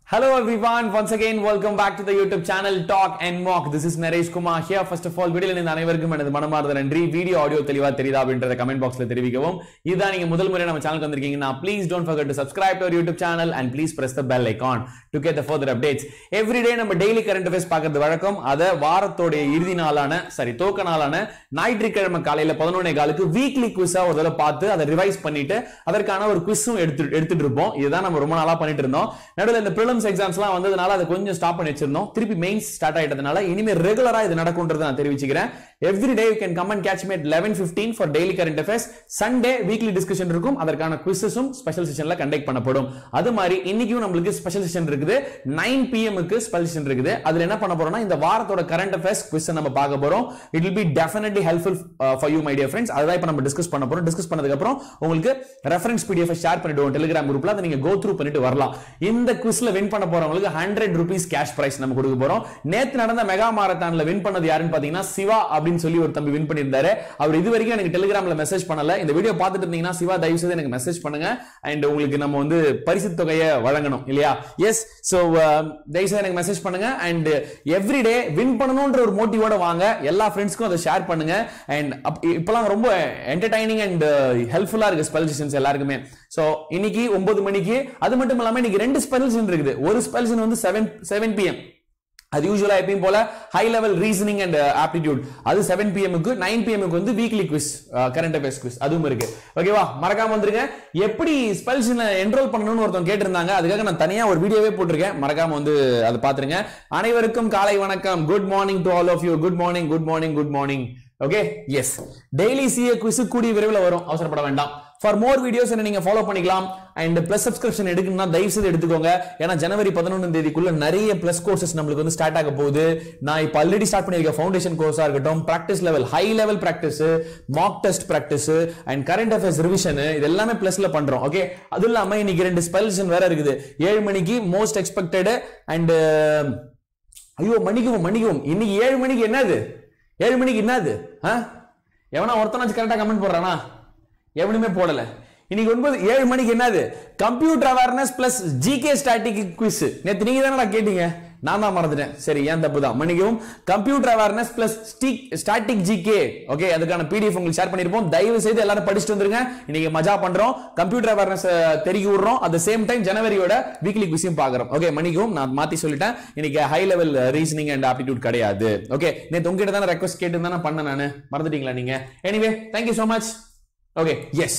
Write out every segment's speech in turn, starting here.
Hello everyone, once again welcome back to the YouTube channel Talk and Mock. This is Naresh Kumar here. First of all, வீடியோல இந்த அனைவருக்கும் எனது மனமார்ந்த நன்றி video audio தெளிவா தெரியுதா அப்படின்றத கமெண்ட் பாக்ஸ்ல தெரிவிக்கவும் இதுதான் நீங்க முதல் முறை நம்ம சேனலுக்கு வந்திருக்கீங்கன்னா please don't forget to subscribe to our YouTube channel and please press the bell icon to get the further updates. Every day நம்ம டெய்லி கரண்ட் அஃபேர்ஸ் பார்க்கறது வழக்கம் அதை வாரத்தோட இறுதி நாளான சரி துவக்க நாளான ஞாயிற்றுக்கிழமை காலையில பதினொன்னே காலுக்கு வீக்லி குவிஸா ஒரு தடவை பார்த்து அதை ரிவைஸ் பண்ணிட்டு அதற்கான ஒரு குவிஸும் எடுத்து எடுத்துட்டு இருப்போம் இதுதான் நம்ம ரொம்ப நாளா பண்ணிட்டு இருந்தோம் நடுவில் இந்த ப்ரிலிம்ஸ் எக்ஸாம்ஸ்லாம் வந்ததுனால அதை கொஞ்சம் ஸ்டாப் பண்ணி வச்சிருந்தோம் திருப்பி மெயின்ஸ் ஸ்டார்ட் ஆயிட்டதுனால இனிமே ரெகுலரா இது நடக்கும்ன்றதை நான் தெரிவிச்சுக்கிறேன் every day you can come and catch me at eleven fifteen for daily current affairs Sunday weekly discussion இருக்கும் அதற்கான குவிசஸும் ஸ்பெஷல் செஷன்ல கண்டக்ட் பண்ணப்படும் அது மாதிரி இன்னைக்கும் நம்மளுக்கு ஸ்பெஷல் செஷன் இருக்குது நைன் பிஎம்க்கு ஸ்பெஷல் செஷன் இருக்குது அதுல என்ன பண்ண போறோம்னா இந்த வாரத்தோட கரண்ட் அஃபேர்ஸ் குவிஸ் நம்ம பார்க்க போறோம் it will be definitely helpful for you my dear friends அதுதான் இப்போ நம்ம டிஸ்கஸ் பண்ண போறோம் டிஸ்கஸ் பண்ணதுக்கு அப்புறம் உங்களுக்கு ரெஃபரன்ஸ் பிடிஎஃப் ஷேர் பண்ணிடுவோம் டெலிகிராம் குரூப்ல அதை நீங்க கோ த்ரூ பண்ணிட்டு வரலாம் இந்த குவிஸ்ல வின் பண்ண போறவங்களுக்கு ஹண்ட்ரட் ருபீஸ் கேஷ் பிரைஸ் நம்ம கொடுக்க போறோம் நேத்து நடந்த மெகா மாரத்தான்ல வின் பண்ணது யாருன்னு பாத்தீங்கன்னா சிவா அப்படின்னு சொல்லி ஒரு தம்பி வின் பண்ணியிருந்தாரு அவர் இது வரைக்கும் எனக்கு டெலிகிராம்ல மெசேஜ் பண்ணல இந்த வீடியோ பார்த்துட்டு இருந்தீங்கன்னா சிவா தயவு செய்து எனக்கு மெசேஜ் பண்ணுங்க அண்ட் உங்களுக்கு நம்ம வந்து பரிசு தொகையை வழங்கணும் இல்லையா எஸ் சோ தயவு செய்து எனக்கு மெசேஜ் பண்ணுங்க அண்ட் எவ்ரி டே வின் பண்ணணும்ன்ற ஒரு மோட்டிவோட வாங்க எல்லா ஃப்ரெண்ட்ஸ்க்கும் அதை ஷேர் பண்ணுங்க அண்ட் இப்பெல்லாம் ரொம்ப என்டர்டைனிங் அண்ட் ஹெல்ப்ஃபுல்லா இருக்கு ஸ்பெல் செஷன்ஸ் எல்லாருக்குமே சோ இன்னைக்கு ஒன்பது மணிக்கு அது மட்டும் இல்லாம இன்னைக்கு ரெண்டு ஸ்பெல் செஷன் இருக்குது ஒரு ஸ்பெல் செஷன் வந்து செவன் செவன் பிஎம் அது யூஸ்வலா எப்பயும் போல high level reasoning and aptitude அது செவன் பிஎம்க்கு நைன் பிஎம்க்கு வந்து weekly quiz current affairs quiz அதுவும் இருக்கு ஓகேவா மறக்காம வந்துருங்க எப்படி ஸ்பெல்ஸ் என்ரோல் பண்ணணும்னு ஒருத்தவங்க கேட்டிருந்தாங்க அதுக்காக நான் தனியா ஒரு வீடியோவே போட்டிருக்கேன் மறக்காம வந்து அதை பாத்துருங்க அனைவருக்கும் காலை வணக்கம் good morning to all of you good morning good morning good morning okay yes daily CA quiz கூடிய விரைவில் வரும் அவசரப்பட வேண்டாம் ஃபார் மோர் வீடியோஸ் என்ன நீங்க ஃபாலோ பண்ணிக்கலாம் அண்ட் பிளஸ் சப்ஸ்கிரிப்ஷன் எடுக்கணும்னா தயவு செய்து எடுத்துக்கோங்க ஏன்னா ஜனவரி பதினொன்றாம் தேதிக்குள்ள நிறைய பிளஸ் கோர்சஸ் நம்மளுக்கு வந்து ஸ்டார்ட் ஆக போகுது நான் இப்போ ஆல்ரெடி ஸ்டார்ட் பண்ணியிருக்க ஃபவுண்டேஷன் கோர்ஸா இருக்கட்டும் practice level high level practice mock test practice and current affairs revision இது எல்லாமே பிளஸ்ல பண்றோம் ஓகே அது இல்லாம இன்னைக்கு ரெண்டு ஸ்பெல்ஷன் வேற இருக்குது ஏழு மணிக்கு மோஸ்ட் எக்ஸ்பெக்டட் அண்ட் ஐயோ மன்னிக்கவும் மன்னிக்கவும் இன்னைக்கு ஏழு மணிக்கு என்னது ஏழு மணிக்கு என்னது எவனா ஒருத்தனாச்சும் கரெக்டா கமெண்ட் போடுறானா எவனுமே போடல இன்னைக்கு ஒன்பது ஏழு மணிக்கு என்னது computer awareness plus GK static quiz நேத்து நீங்க தானே கேட்டீங்க நான் தான் மறந்துட்டேன் சரி ஏன் தப்பு தான் மன்னிக்கவும் computer awareness plus static GK okay அதுக்கான பிடிஎஃப் உங்களுக்கு ஷேர் பண்ணிருப்போம் தயவு செய்து எல்லாரும் படிச்சுட்டு வந்துருங்க இன்னைக்கு மஜா பண்றோம் கம்ப்யூட்டர் அவேர்னஸ் தெரிய விடுறோம் அட் சேம் டைம் ஜனவரியோட வீக்லி குவிஸையும் பாக்குறோம் ஓகே மன்னிக்கவும் நான் மாத்தி சொல்லிட்டேன் இன்னைக்கு high level reasoning and aptitude கிடையாது ஓகே நேற்று உங்ககிட்ட தானே ரெக்வஸ்ட் கேட்டு தானே பண்ண நான் மறந்துட்டீங்களா நீங்க anyway thank you so much okay yes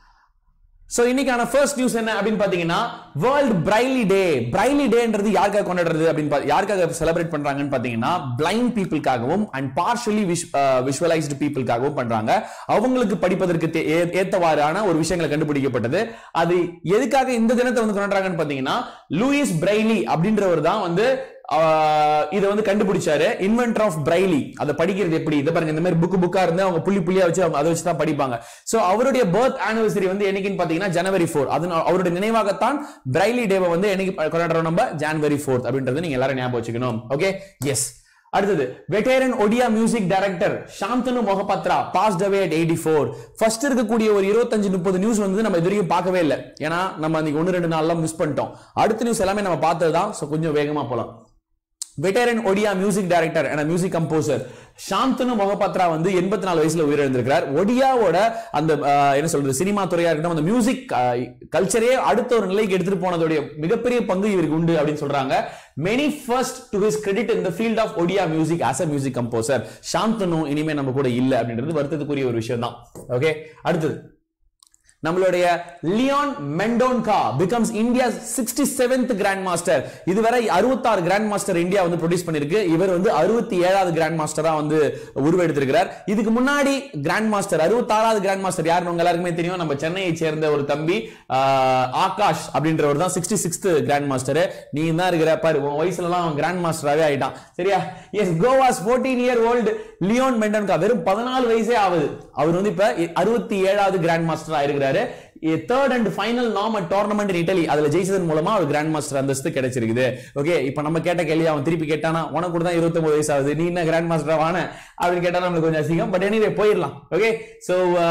so இன்னைக்கான ஃபர்ஸ்ட் நியூஸ் என்ன அப்படின்னு பாத்தீங்கன்னா வேர்ல்ட் பிரைலி டே பிரைலி டேன்றது யாருக்காக கொண்டாடுறது அப்படின்னு யாருக்காக செலிப்ரேட் பண்றாங்கன்னு பாத்தீங்கன்னா பிளைண்ட் பீப்புளுக்காகவும் அண்ட் பார்ஷலி விஷுவலைஸ்டு பீப்புளுக்காகவும் பண்றாங்க அவங்களுக்கு படிப்பதற்கு ஏத்தவாறான ஒரு விஷயங்களை கண்டுபிடிக்கப்பட்டது அது எதுக்காக இந்த தினத்தை வந்து கொண்டாடுறாங்கன்னு பாத்தீங்கன்னா லூயிஸ் பிரைலி அப்படின்றவர் தான் வந்து இதை வந்து கண்டுபிடிச்சாரு இன்வென்டர் ஆஃப் பிரைலி அதை படிக்கிறது எப்படி இதை பாருங்க இந்த மாதிரி புக்கு புக்கா இருந்து அவங்க புள்ளி புள்ளியா வச்சு அவங்க அதை வச்சு தான் படிப்பாங்க சோ அவருடைய பர்த் ஆனிவர்சரி வந்து என்னைக்குன்னு பாத்தீங்கன்னா ஜனவரி ஃபோர் அது அவருடைய நினைவாகத்தான் பிரைலி டேவை வந்து என்னைக்கு கொண்டாடுறோம் நம்ம ஜனவரி ஃபோர்த் அப்படின்றது நீங்க எல்லாரும் ஞாபகம் வச்சுக்கணும் ஓகே எஸ் அடுத்தது veteran Odia music director Shantanu Mohapatra passed away at eighty four first இருக்கக்கூடிய ஒரு இருபத்தஞ்சு முப்பது நியூஸ் வந்து நம்ம இது வரைக்கும் பார்க்கவே இல்லை ஏன்னா நம்ம அன்னைக்கு ஒன்று ரெண்டு நாள்லாம் மிஸ் பண்ணிட்டோம் அடுத்த நியூஸ் எல்லாமே நம்ம பார்த்தது தான் ஸோ கொஞ்சம் வேகமா போலாம் veteran Odia music director and music composer Shantanu Mohapatra வந்து எண்பத்தி நாலு வயசுல உயிரிழந்திருக்கிறார் ஒடியாவோட அந்த என்ன சொல்றது சினிமா துறையா இருக்கட்டும் அந்த மியூசிக் கல்ச்சரே அடுத்த ஒரு நிலைக்கு எடுத்துட்டு போனதுடைய மிகப்பெரிய பங்கு இவருக்கு உண்டு அப்படின்னு சொல்றாங்க many first to his credit in the field of Odia music as a music composer Shantanu இனிமே நம்ம கூட இல்ல அப்படின்றது வருத்தத்துக்குரிய ஒரு விஷயம் தான் ஓகே அடுத்தது நம்மளுடைய Leon Mendonca becomes India sixty seventh grandmaster இதுவரை அறுபத்தாறு கிராண்ட் மாஸ்டர் இந்தியா வந்து ப்ரொடியூஸ் பண்ணிருக்கு இவர் வந்து அறுபத்தி ஏழாவது கிராண்ட் மாஸ்டரா வந்து உருவெடுத்திருக்கிறார் இதுக்கு முன்னாடி கிராண்ட் மாஸ்டர் அறுபத்தாறாவது கிராண்ட் மாஸ்டர் யாருன்னு உங்க எல்லாருக்குமே தெரியும் நம்ம சென்னையை சேர்ந்த ஒரு தம்பி ஆகாஷ் அப்படின்றவர் தான் சிக்ஸ்டி சிக்ஸ்த் கிராண்ட் மாஸ்டர் நீ தான் இருக்கிற பாரு உன் வயசுல எல்லாம் அவன் கிராண்ட் மாஸ்டராகவே ஆயிட்டான் சரியா yes Goa's fourteen year old Leon Mendonca வெறும் பதினாலு வயசே ஆகுது அவர் வந்து இப்ப அறுபத்தி ஏழாவது கிராண்ட் மாஸ்டர் ஆயிருக்கிறாரு third and final norm tournament in Italy அதுல ஜெயிச்சதன் மூலமா ஒரு கிராண்ட் மாஸ்டர் அந்தஸ்து கிடைச்சிருக்குது ஓகே இப்ப நம்ம கேட்ட கேள்வி அவன் திருப்பி கேட்டானா உனக்கு கூட தான் இருபத்தி வயசு ஆகுது நீ என்ன கிராண்ட் மாஸ்டர் வான அப்படின்னு கேட்டா நம்மளுக்கு கொஞ்சம் அசிங்கம் பட் எனிவே போயிடலாம் okay so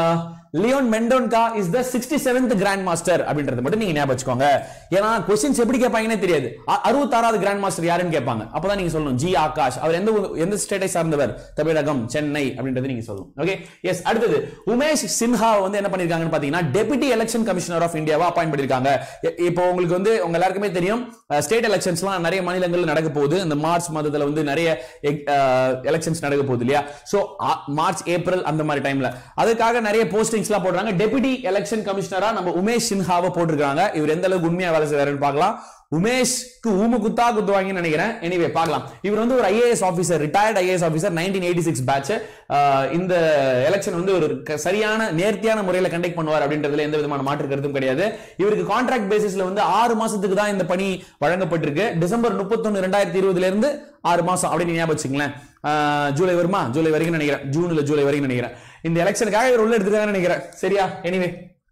Leon Mendonca is the sixty seventh grandmaster அப்படின்றது மட்டும் நீங்க ஞாபகம் வச்சுக்கோங்க ஏன்னா கொஸ்டின்ஸ் எப்படி கேட்பாங்கன்னே தெரியாது அ- அறுபத்தாறாவது கிராண்ட் மாஸ்டர் யாருன்னு கேட்பாங்க அப்பதான் நீங்க சொல்லணும் ஜி ஆகாஷ் அவர் எந்த ஊ- எந்த ஸ்டேட்டை சார்ந்தவர் தமிழகம் சென்னை அப்படின்றது நீங்க சொல்லணும் ஓகே எஸ் அடுத்தது உமேஷ் சின்ஹா வந்து என்ன பண்ணிருக்காங்கன்னு பாத்தீங்கன்னா டெபுட்டி எலெக்ஷன் கமிஷனர் ஆஃப் இந்தியாவா அப்பாயிண்ட் பண்ணிருக்காங்க இ- இப்போ உங்களுக்கு வந்து உங்க எல்லாருக்குமே தெரியும் ஸ்டேட் எலெக்ஷன்ஸ்லாம் நிறைய மாநிலங்கள்ல நடக்க போகுது இந்த மார்ச் மாதத்துல வந்து நிறைய எலெக்ஷன்ஸ் நடக்க போகுது இல்லையா சோ மார்ச் ஏப்ரல் அந்த மாதிரி டைம்ல அதுக்காக நிறைய போஸ்டிங்ஸ்லாம் போடுறாங்க டெபுட்டி எலெக்ஷன் கமிஷனரா நம்ம உமேஷ் சின்ஹாவை போட்டிருக்காங்க இவர் எந்த அளவுக்கு உண்மையா வேலை செய்யறாருன்னு பார்க்கலாம் உமேஷ்க்கு ஊமு குத்தா குத்துவாங்கன்னு நினைக்கிறேன் எனிவே பார்க்கலாம் இவர் வந்து ஒரு IAS officer retired IAS officer nineteen eighty six batch இந்த எலெக்ஷன் வந்து ஒரு க- சரியான நேர்த்தியான முறையில கண்டக்ட் பண்ணுவார் அப்படின்றதுல எந்த விதமான மாற்று கருத்தும் கிடையாது இவருக்கு கான்ட்ராக்ட் பேசிஸ்ல வந்து ஆறு மாசத்துக்கு தான் இந்த பணி வழங்கப்பட்டிருக்கு டிசம்பர் முப்பத்தொன்னு ரெண்டாயிரத்தி இருபதுல இருந்து ஆறு மாசம் அப்படின்னு ஞாபகம் வச்சுங்களேன் ஆஹ் ஜூலை வருமா ஜூலை வரைக்கும் நினைக்கிறேன் ஜூன்ல ஜூலை வரைக்கும் நினைக்கிறேன் இந்த எலெக்ஷனுக்காக இவர் உள்ள எடுத்துக்காங்கன்னு நினைக்கிறேன் சரியா எனிவே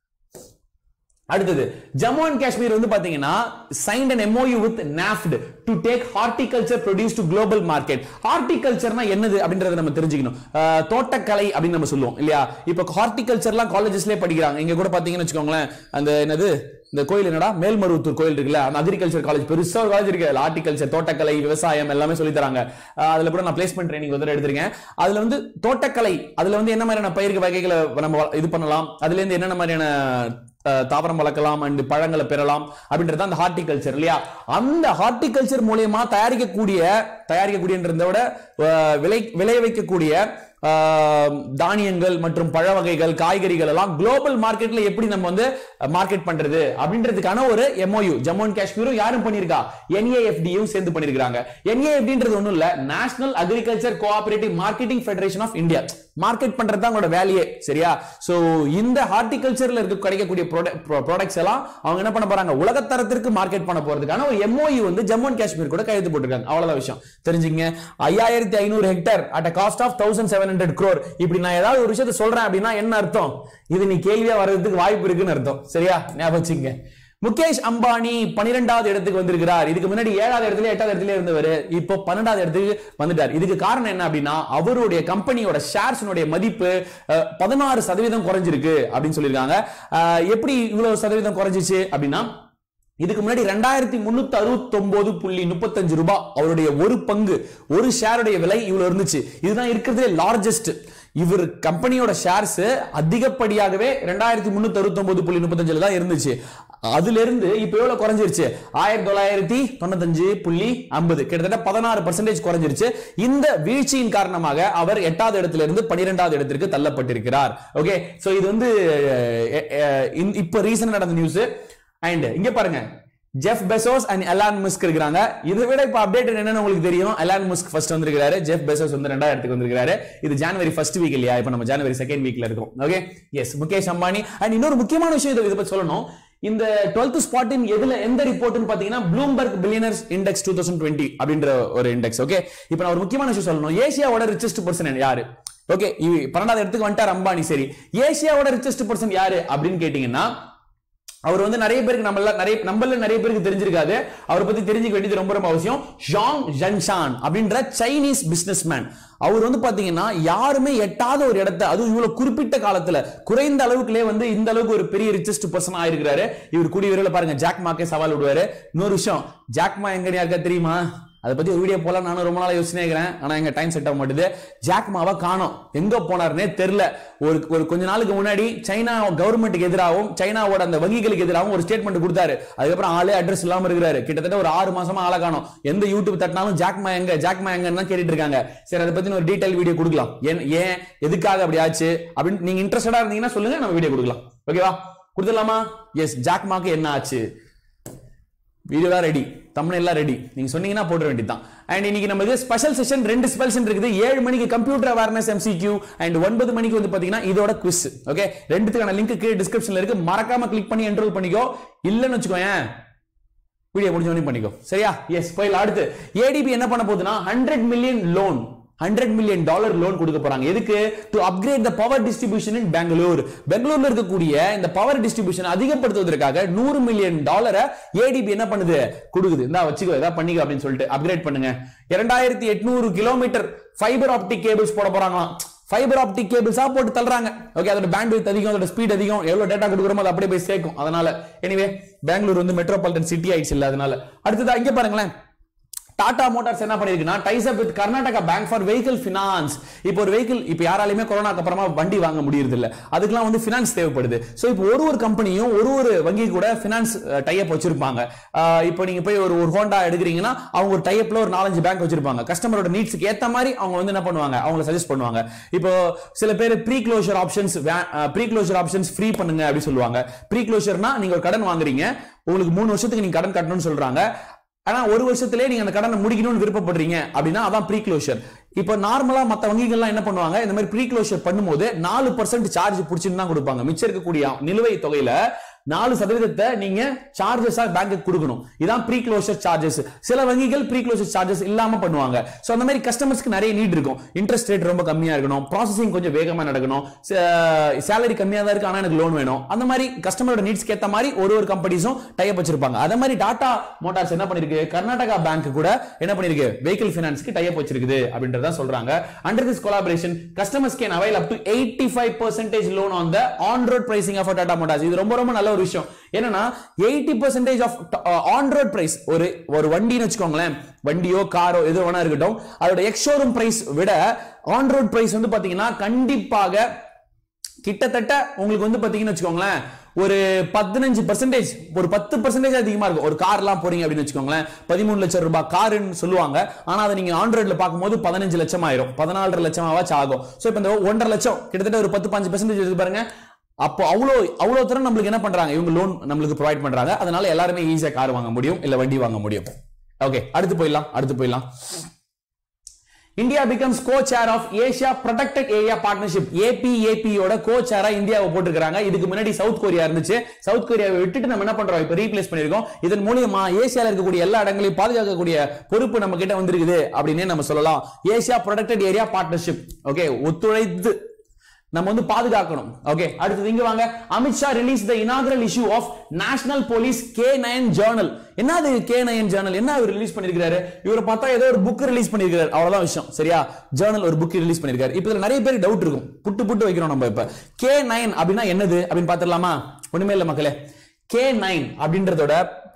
அடுத்தது ஜம்மு அண்ட் காஷ்மீர் வந்து பாத்தீங்கன்னா signed an MoU with NAFED to take horticulture produce to global market ஹார்டிகல்ச்சர்னா என்னது அப்படின்றத நம்ம தெரிஞ்சுக்கணும் அஹ், தோட்டக்கலை அப்படின்னு நம்ம சொல்லுவோம் இல்லையா இப்போ ஹார்டிகல்ச்சர்லாம் காலேஜஸ்லயே படிக்கிறாங்க இங்க கூட பாத்தீங்கன்னு வச்சுக்கோங்களேன் அந்த என்னது இந்த கோயில் என்னடா மேல்மருவத்தூர் கோயில் இருக்குல்ல அந்த அக்ரிகல்ச்சர் காலேஜ் பெருசா ஒரு காலேஜ் இருக்கு ஹார்டிகல்ச்சர் தோட்டக்கலை விவசாயம் எல்லாமே சொல்லி தராங்க அஹ், அதுல கூட நான் பிளேஸ்மெண்ட் ட்ரைனிங் வந்து எடுத்திருக்கேன் அதுல வந்து தோட்டக்கலை அதுல வந்து என்ன மாதிரியான பயிர் வகைகளை நம்ம வள- இது பண்ணலாம் அதுல இருந்து என்னென்ன மாதிரியான அஹ், தாவரம் வளர்க்கலாம் அண்ட் பழங்களை பெறலாம் அப்படின்றது அந்த ஹார்டிகல்ச்சர் இல்லையா அந்த ஹார்டிகல்ச்சர் மூலியமா தயாரிக்கக்கூடிய தயாரிக்கக்கூடியன்றதை விட அஹ், விளை விளைய வைக்கக்கூடிய ஆஹ், தானியங்கள் மற்றும் பழ வகைகள் காய்கறிகள் எல்லாம் குளோபல் மார்க்கெட்ல எப்படி நம்ம வந்து மார்க்கெட் பண்றது அப்படின்றதுக்கான ஒரு எம்ஓயு ஜம்மு அண்ட் காஷ்மீரும் யாரும் பண்ணிருக்கா என்ஏஎஃப்டியும் சேர்ந்து பண்ணிருக்காங்க என்ஏஎஃப்டின்றது ஒண்ணும் இல்ல national agriculture cooperative marketing federation of India market பண்றது தான் அவங்களோட வேலையே சரியா சோ இந்த ஹார்டிகல்ச்சர்ல இருக்க கிடைக்கக்கூடிய ப்ராடக்ட்ஸ் எல்லாம் அவங்க என்ன பண்ண போறாங்க உலகத்தரத்திற்கு மார்க்கெட் பண்ண போறதுக்கான ஒரு எம்ஓயு வந்து ஜம்மு அண்ட் காஷ்மீர் கூட கையெழுத்து போட்டிருக்காங்க அவ்வளவுதான் விஷயம் தெரிஞ்சுங்க ஐயாயிரத்தி ஐநூறு hectare at cost of thousand seven hundred crore இப்படி நான் ஏதாவது ஒரு விஷயத்தை சொல்றேன் அப்படின்னா என்ன அர்த்தம் இது நீ கேள்வியா வர்றதுக்கு வாய்ப்பு இருக்குன்னு அர்த்தம் சரியா ஞாபகம் வச்சுங்க முகேஷ் அம்பானி பன்னிரெண்டாவது இடத்துக்கு வந்திருக்கிறார் இதுக்கு முன்னாடி ஏழாவது இடத்துல எட்டாவது இடத்துல இருந்தவர் இப்போ பன்னெண்டாவது இடத்துக்கு வந்துட்டார் இதுக்கு காரணம் என்ன அப்படின்னா அவருடைய கம்பெனியோட ஷேர்ஸ்னுடைய மதிப்பு பதினாறு சதவீதம் குறைஞ்சிருக்கு அப்படின்னு சொல்லியிருக்காங்க அஹ், எப்படி இவ்வளவு சதவீதம் குறைஞ்சிச்சு அப்படின்னா இதுக்கு முன்னாடி ரெண்டாயிரத்தி முன்னூத்தி அறுபத்தி ஒன்பது புள்ளி முப்பத்தஞ்சு ரூபாய் அவருடைய ஒரு பங்கு ஒரு ஷேருடைய விலை இவ்வளவு இருந்துச்சு இதுதான் இருக்கிறதுலே லார்ஜஸ்ட் இவர் கம்பெனியோட ஷேர்ஸ் அதிகப்படியாகவே ரெண்டாயிரத்தி முன்னூத்தி அறுபத்தி ஒன்பது புள்ளி முப்பத்தஞ்சுல தான் இருந்துச்சு அதுல இருந்து இப்ப எவ்வளவு குறைஞ்சிருச்சு ஆயிரத்தி தொள்ளாயிரத்தி தொண்ணூத்தஞ்சு புள்ளி ஐம்பது கிட்டத்தட்ட பதினாறு பர்சன்டேஜ் குறைஞ்சிருச்சு இந்த வீழ்ச்சியின் காரணமாக அவர் எட்டாவது இடத்துல இருந்து பனிரெண்டாவது இடத்திற்கு தள்ளப்பட்டிருக்கிறார் ஓகே சோ இது வந்து அஹ், அஹ், இந்த- இப்ப ரீசன் நடந்த நியூஸ் அண்ட் இங்க பாருங்க Jeff Bezos and Elon Musk இருக்கிறாங்க இதை விட இப்ப அப்டேட் என்னன்னு உங்களுக்கு தெரியும் எலான் முஸ்க் ஃபர்ஸ்ட் வந்திருக்காரு ஜெஃப் பெசோஸ் வந்து ரெண்டாவது இடத்துக்கு வந்திருக்காரு இது ஜனவரி ஃபர்ஸ்ட் வீக் இல்லையா இப்ப நம்ம ஜனவரி செகண்ட் வீக்ல இருக்கோம் okay yes Mukesh Ambani and இன்னொரு முக்கியமான விஷயம் இதை இதை பத்தி சொல்லணும் இந்த 12th ஸ்பாட்டின் எதுல எந்த ரிப்போர்ட்னு பாத்தீங்கன்னா Bloomberg billionaires index two thousand twenty அப்படின்ற ஒரு இண்டெக்ஸ் ஓகே இப்போ நான் ஒரு முக்கியமான விஷயம் சொல்லணும் ஏசியாவோட ரிச்சஸ்ட் பர்சன் யாரு ஓகே பன்னெண்டாவது இடத்துக்கு வந்துட்டார் அம்பானி சரி ஏசியாவோட ரிச்சஸ்ட் பர்சன் யாரு அப்படின்னு கேட்டீங்கன்னா அவர் வந்து நிறைய பேருக்கு நம்மள நிறைய நம்மள நிறைய பேருக்கு தெரிஞ்சிருக்காது அவரை பத்தி தெரிஞ்சுக்க வேண்டியது ரொம்ப ரொம்ப அவசியம் ஷாங் ஜன்ஷான் அப்படின்ற சைனீஸ் பிசினஸ்மேன் அவர் வந்து பாத்தீங்கன்னா யாருமே எட்டாத ஒரு இடத்த அதுவும் இவ்வளவு குறிப்பிட்ட காலத்துல குறைந்த அளவுக்குள்ளே வந்து இந்த அளவுக்கு ஒரு பெரிய ரிச்சஸ்ட் பர்சன் ஆயிருக்கிறாரு இவர் கூடிய விரைவில் பாருங்க ஜாக் மாக்கே சவால் விடுவாரு இன்னொரு விஷயம் ஜாக்மா எங்க யாருக்கா தெரியுமா அதை பத்தி ஒரு வீடியோ போல நானும் ரொம்ப நாளா யோசனை இருக்கிறேன் ஆனா எங்க டைம் செட் ஆக மாட்டுது ஜாக்மாவை காணோம் எங்க போனாருன்னே தெரியல ஒரு ஒரு கொஞ்ச நாளுக்கு முன்னாடி சைனா கவர்மெண்ட்டுக்கு எதிராகவும் சைனாவோட அந்த வங்கிகளுக்கு எதிராகவும் ஒரு ஸ்டேட்மெண்ட் கொடுத்தாரு அதுக்கப்புறம் ஆளே அட்ரஸ் இல்லாம இருக்கிறாரு கிட்டத்தட்ட ஒரு ஆறு மாசமா ஆளை காணோம் எந்த யூடியூப் தட்டினாலும் ஜாக்மா எங்க ஜாக்மா எங்கன்னு தான் கேட்டுட்டு இருக்காங்க சரி அதை பத்தி ஒரு டீடைல் வீடியோ கொடுக்கலாம் ஏன் ஏன் எதுக்காக அப்படி ஆச்சு அப்படின்னு நீங்க இன்ட்ரெஸ்டடா இருந்தீங்கன்னா சொல்லுங்க நம்ம வீடியோ கொடுக்கலாம் ஓகேவா கொடுத்துடலாமா எஸ் ஜாக்மாக்கு என்ன ஆச்சு வீடியோ ரெடி தமிழ் எல்லாம் ரெடி நீங்க சொன்னீங்கன்னா போட வேண்டியதுதான் அண்ட் இன்னைக்கு நம்ம இது ஸ்பெஷல் செஷன் ரெண்டு ஸ்பெஷல் இருக்குது ஏழு மணிக்கு கம்ப்யூட்டர் அவேர்னஸ் எம்சிக்யூ அண்ட் ஒன்பது மணிக்கு வந்து பாத்தீங்கன்னா இதோட குவிஸ் ஓகே ரெண்டுத்துக்கான லிங்க் கீழே டிஸ்கிரிப்ஷன்ல இருக்கு மறக்காம கிளிக் பண்ணி என்ரோல் பண்ணிக்கோ இல்லைன்னு வச்சுக்கோயேன் வீடியோ முடிஞ்ச உடனே பண்ணிக்கோ சரியா எஸ் போயிடலாம் அடுத்து ஏடிபி என்ன பண்ண போகுதுன்னா hundred million loan hundred million dollar loan கொடுக்க போறாங்க எதுக்கு to upgrade the power distribution in Bengaluru பெங்களூர்ல இருக்கக்கூடிய இந்த பவர் டிஸ்ட்ரிபியூஷன் அதிகப்படுத்துவதற்காக நூறு மில்லியன் டாலரை ஏடிபி என்ன பண்ணுது கொடுக்குது இந்தா வச்சுக்கோ ஏதாவது பண்ணிக்கோ அப்படின்னு சொல்லிட்டு அப்கிரேட் பண்ணுங்க இரண்டாயிரத்தி எட்நூறு கிலோமீட்டர் ஃபைபர் ஆப்டிக் கேபிள்ஸ் போட போறாங்களாம் ஃபைபர் ஆப்டிக் கேபிள்ஸா போட்டு தள்ளுறாங்க ஓகே அதோட பேண்ட் அதிகம் அதோட ஸ்பீட் அதிகம் எவ்வளவு டேட்டா கொடுக்குறோமோ அது அப்படியே போய் சேர்க்கும் அதனால எனிவே பெங்களூர் வந்து மெட்ரோபாலிட்டன் சிட்டி ஆயிடுச்சு இல்ல அதனால அடுத்ததா இங்க பாருங்களேன் டாடா மோட்டார்ஸ் என்ன பண்ணிருக்குன்னா ties up with Karnataka bank for vehicle finance இப்போ ஒரு வெஹிக்கிள் இப்போ யாராலையுமே கொரோனாக்கு அப்புறமா வண்டி வாங்க முடியறது இல்ல அதுக்கெல்லாம் வந்து ஃபினான்ஸ் தேவைப்படுது ஸோ இப்போ ஒரு ஒரு கம்பெனியும் ஒரு ஒரு வங்கி கூட ஃபினான்ஸ் டைப் வச்சிருப்பாங்க அஹ் இப்போ நீங்க போய் ஒரு ஒரு ஹோண்டா எடுக்கிறீங்கன்னா அவங்க ஒரு டைப்ல ஒரு நாலஞ்சு பேங்க் வச்சிருப்பாங்க கஸ்டமரோட நீட்ஸ்க்கு ஏத்த மாதிரி அவங்க வந்து என்ன பண்ணுவாங்க அவங்கள சஜஸ்ட் பண்ணுவாங்க இப்போ சில பேர் pre closure options pre closure options free பண்ணுங்க அப்படி சொல்லுவாங்க ப்ரீ க்ளோஷர்னா நீங்க ஒரு கடன் வாங்குறீங்க உங்களுக்கு மூணு வருஷத்துக்கு நீங்க கடன் கட்டணும்னு சொல்றாங்க ஆனா ஒரு வருஷத்திலே நீங்க அந்த கடனை முடிக்கணும்னு விருப்பப்படுறீங்க அப்படின்னா அதான் ப்ரீ க்ளோஷர் இப்போ நார்மலா மத்த வங்கிகள்லாம் என்ன பண்ணுவாங்க இந்த மாதிரி ப்ரீ க்ளோஷர் பண்ணும்போது நாலு பர்சன்ட் சார்ஜ் பிடிச்சின்னு தான் கொடுப்பாங்க மிச்சம் இருக்கக்கூடிய நிலுவை தொகையில நாலு சதவீதத்தை நீங்க சார்ஜஸா பேங்க்கு கொடுக்கணும் இதான் ப்ரீ க்ளோஷர் சார்ஜஸ் சில வங்கிகள் ப்ரீ க்ளோஷர் சார்ஜஸ் இல்லாம பண்ணுவாங்க சோ அந்த மாதிரி கஸ்டமர்ஸ்க்கு நிறைய நீட் இருக்கும் இன்ட்ரெஸ்ட் ரேட் ரொம்ப கம்மியா இருக்கணும் ப்ராசஸிங் கொஞ்சம் வேகமா நடக்கணும் சேலரி கம்மியா தான் இருக்கு ஆனா எனக்கு லோன் வேணும் அந்த மாதிரி கஸ்டமரோட நீட்ஸ்க்கு ஏத்த மாதிரி ஒரு ஒரு கம்பெனிஸும் டைப் வச்சிருப்பாங்க அதே மாதிரி டாடா மோட்டார்ஸ் என்ன பண்ணிருக்கு கர்நாடகா பேங்க் கூட என்ன பண்ணிருக்கு வெஹிக்கிள் ஃபினான்ஸ்க்கு டைப் வச்சிருக்குது அப்படின்றத சொல்றாங்க under this collaboration customers can avail up to eighty five percentage loan on the on road pricing of Tata Motors இது ரொம்ப ரொம்ப நல்ல ஒரு விஷயம் என்னன்னா eighty percentage of on road price ஒரு ஒரு வண்டின்னு வச்சுக்கோங்களேன் வண்டியோ காரோ எது வேணா இருக்கட்டும் அதோட எக்ஷோரூம் பிரைஸ் விட ஆன் ரோட் பிரைஸ் வந்து பாத்தீங்கன்னா கண்டிப்பாக கிட்டத்தட்ட உங்களுக்கு வந்து பாத்தீங்கன்னு வச்சுக்கோங்களேன் ஒரு பதினஞ்சு பர்சன்டேஜ் ஒரு பத்து பர்சன்டேஜ் அதிகமா இருக்கும் ஒரு கார்லாம் போறீங்க அப்படின்னு வச்சுக்கோங்களேன் பதிமூணு லட்சம் ரூபாய் காருன்னு சொல்லுவாங்க ஆனா அதை நீங்க ஆண்ட்ராய்ட்ல பார்க்கும்போது பதினஞ்சு லட்சம் ஆயிரும் பதினாலரை லட்சமாவாச்சும் ஆகும் ஸோ இப்போ இந்த ஒன்றரை லட்சம் கிட்டத்தட்ட ஒரு பத்து பாஞ்சு பர்சன்டேஜ் இருக்கு பாருங்க அப்போ அவ்வளோ அவ்வளோ தரம் நம்மளுக்கு என்ன பண்றாங்க இவங்க லோன் நம்மளுக்கு ப்ரொவைட் பண்றாங்க அதனால எல்லாருமே ஈஸியா கார் வாங்க முடியும் இல்ல வண்டி வாங்க முடியும் ஓகே அடுத்து போயிடலாம் அடுத்து போயிடலாம் India becomes co chair of Asia protected area partnership APAP யோட கோ சேரா இந்தியாவை போட்டுருக்காங்க இதுக்கு முன்னாடி சவுத் கொரியா இருந்துச்சு சவுத் கொரியாவை விட்டுட்டு நம்ம என்ன பண்றோம் இப்ப ரீப்ளேஸ் பண்ணிருக்கோம் இதன் மூலியமா ஏசியால இருக்கக்கூடிய எல்லா இடங்களையும் பாதுகாக்கக்கூடிய பொறுப்பு நம்ம கிட்ட வந்திருக்குது அப்படின்னே நம்ம சொல்லலாம் Asia protected area partnership okay ஒத்துழைத்து நம்ம வந்து பாதுகாக்கணும் ஓகே அடுத்தது இங்க வாங்க Amit Shah release the inaugural issue of national police K nine Journal என்னது கே நைன் ஜேர்னல் என்ன அவர் ரிலீஸ் பண்ணிருக்காரு இவரை பார்த்தா ஏதோ ஒரு புக் ரிலீஸ் பண்ணிருக்காரு அவ்வளவுதான் விஷயம் சரியா ஜேர்னல் ஒரு புக் ரிலீஸ் பண்ணிருக்காரு இப்போ இதுல நிறைய பேர் டவுட் இருக்கும் புட்டு புட்டு வைக்கிறோம் நம்ம இப்ப கே நைன் அப்படின்னா என்னது அப்படின்னு பாத்துடலாமா ஒண்ணுமே இல்ல மக்களே கே நைன் அப்படின்றதோட